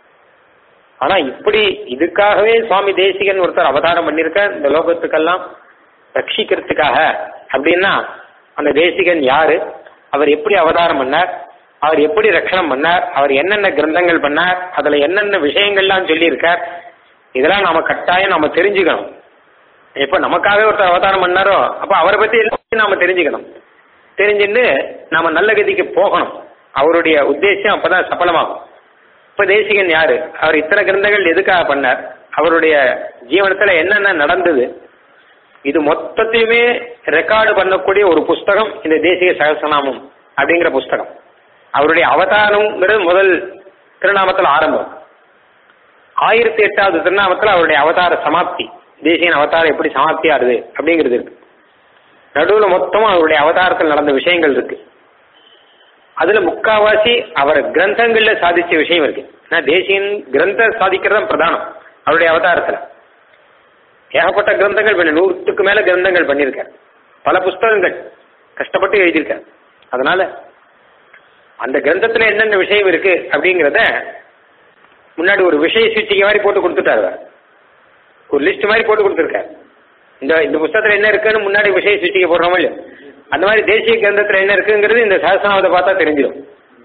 ஆனா இப்படி இதுக்காகவே சுவாமி தேசிகன் ஒருத்தர் அவதாரம் பண்ணிருக்க இந்த லோகத்துக்கெல்லாம் ரட்சிக்கிறதுக்காக அப்படின்னா அந்த தேசிகன் யாரு அவர் எப்படி அவதாரம் பண்ணார் அவர் எப்படி ரட்சணம் பண்ணார் அவர் என்னென்ன கிரந்தங்கள் பண்ணார் அதுல என்னென்ன விஷயங்கள்லாம் சொல்லியிருக்கார் இதெல்லாம் நாம கட்டாயம் நாம தெரிஞ்சுக்கணும் எப்ப நமக்காகவே ஒருத்தர் அவதாரம் பண்ணாரோ அப்ப அவரை பத்தி எல்லாத்தையும் நாம தெரிஞ்சுக்கணும் தெரிஞ்சுட்டு நாம நல்ல கதிக்கு போகணும் அவருடைய உத்தேசம் அப்பதான் சඵலமாகும் இப்ப தேசிகன் யாரு அவர் இத்தனை கிரந்தங்கள் எதுக்காக பண்ணார் அவருடைய ஜீவனத்துல என்னென்ன நடந்தது இது மொத்தத்தையுமே ரெக்கார்டு பண்ணக்கூடிய ஒரு புஸ்தகம் இந்த தேசிய சகசநாமம் அப்படிங்கிற புஸ்தகம் அவருடைய அவதாரம்ங்கிறது முதல் திருநாமத்தில் ஆரம்பம் ஆயிரத்தி எட்டாவது திருநாமத்தில் அவருடைய அவதார சமாப்தி தேசியன் அவதாரம் எப்படி சமாப்தி ஆகுது அப்படிங்கிறது இருக்கு நடுவில் மொத்தமா அவருடைய அவதாரத்தில் நடந்த விஷயங்கள் இருக்கு அதுல முக்காவாசி அவர் கிரந்தங்கள்ல சாதிச்ச விஷயம் இருக்கு ஏன்னா தேசியன் கிரந்த சாதிக்கிறது பிரதானம் அவருடைய அவதாரத்துல ஏகப்பட்ட கிரந்தங்கள் பண்ண நூற்றுக்கு மேல கிரந்தங்கள் பண்ணியிருக்கார் பல புஸ்தகங்கள் கஷ்டப்பட்டு எழுதியிருக்கார் அதனால அந்த கிரந்தத்துல என்னென்ன விஷயம் இருக்கு அப்படிங்கிறத முன்னாடி ஒரு விஷய சூச்சிகை மாதிரி போட்டு கொடுத்துட்டாரு அவர். ஒரு லிஸ்ட் மாதிரி போட்டு கொடுத்துருக்காரு இந்த இந்த புஸ்தகத்துல என்ன இருக்குன்னு முன்னாடி விஷய சூச்சிகை போடுறோமோ இல்லையோ அந்த மாதிரி தேசிய கிரந்தத்துல என்ன இருக்குங்கிறது இந்த சகசனாவதை பார்த்தா தெரிஞ்சிடும்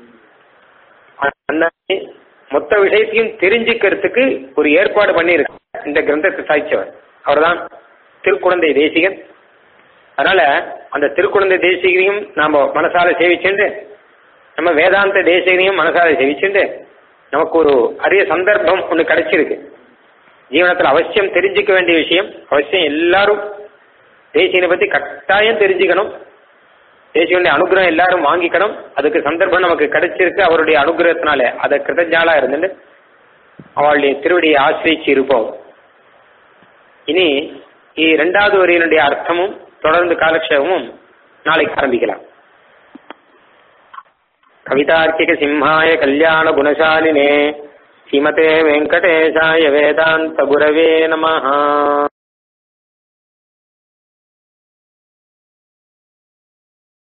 அந்த மாதிரி மொத்த விஷயத்தையும் தெரிஞ்சுக்கிறதுக்கு ஒரு ஏற்பாடு பண்ணியிருக்கு இந்த கிரந்தத்தை சாய்ச்சவர் அவர்தான் திருக்குழந்தை தேசிகன் அதனால அந்த திருக்குழந்தை தேசிகனையும் நாம மனசால சேவிச்சுண்டு நம்ம வேதாந்த தேசிகனையும் மனசால சேவிச்சுண்டு நமக்கு ஒரு அரிய சந்தர்ப்பம் ஒன்று கிடைச்சிருக்கு ஜீவனத்தில் அவசியம் தெரிஞ்சுக்க வேண்டிய விஷயம் அவசியம் எல்லாரும் தேசியனை பத்தி கட்டாயம் தெரிஞ்சுக்கணும் தேசியனுடைய அனுகிரகம் எல்லாரும் வாங்கிக்கணும் அதுக்கு சந்தர்ப்பம் நமக்கு கிடைச்சிருக்கு அவருடைய அனுகிரகத்தினால அதை கிருதஜாலா இருந்துட்டு அவளுடைய திருவடியை ஆசிரிச்சு இருப்போம் இனி இரண்டாவது வரியினுடைய அர்த்தமும் தொடர்ந்து காலக்ஷேபமும் நாளைக்கு ஆரம்பிக்கலாம் கவிதார்க்கிக சிம்ஹாய கல்யாண குணசாலினே ஸ்ரீமதே வெங்கடேசாய வேதாந்த குரவே நமஹா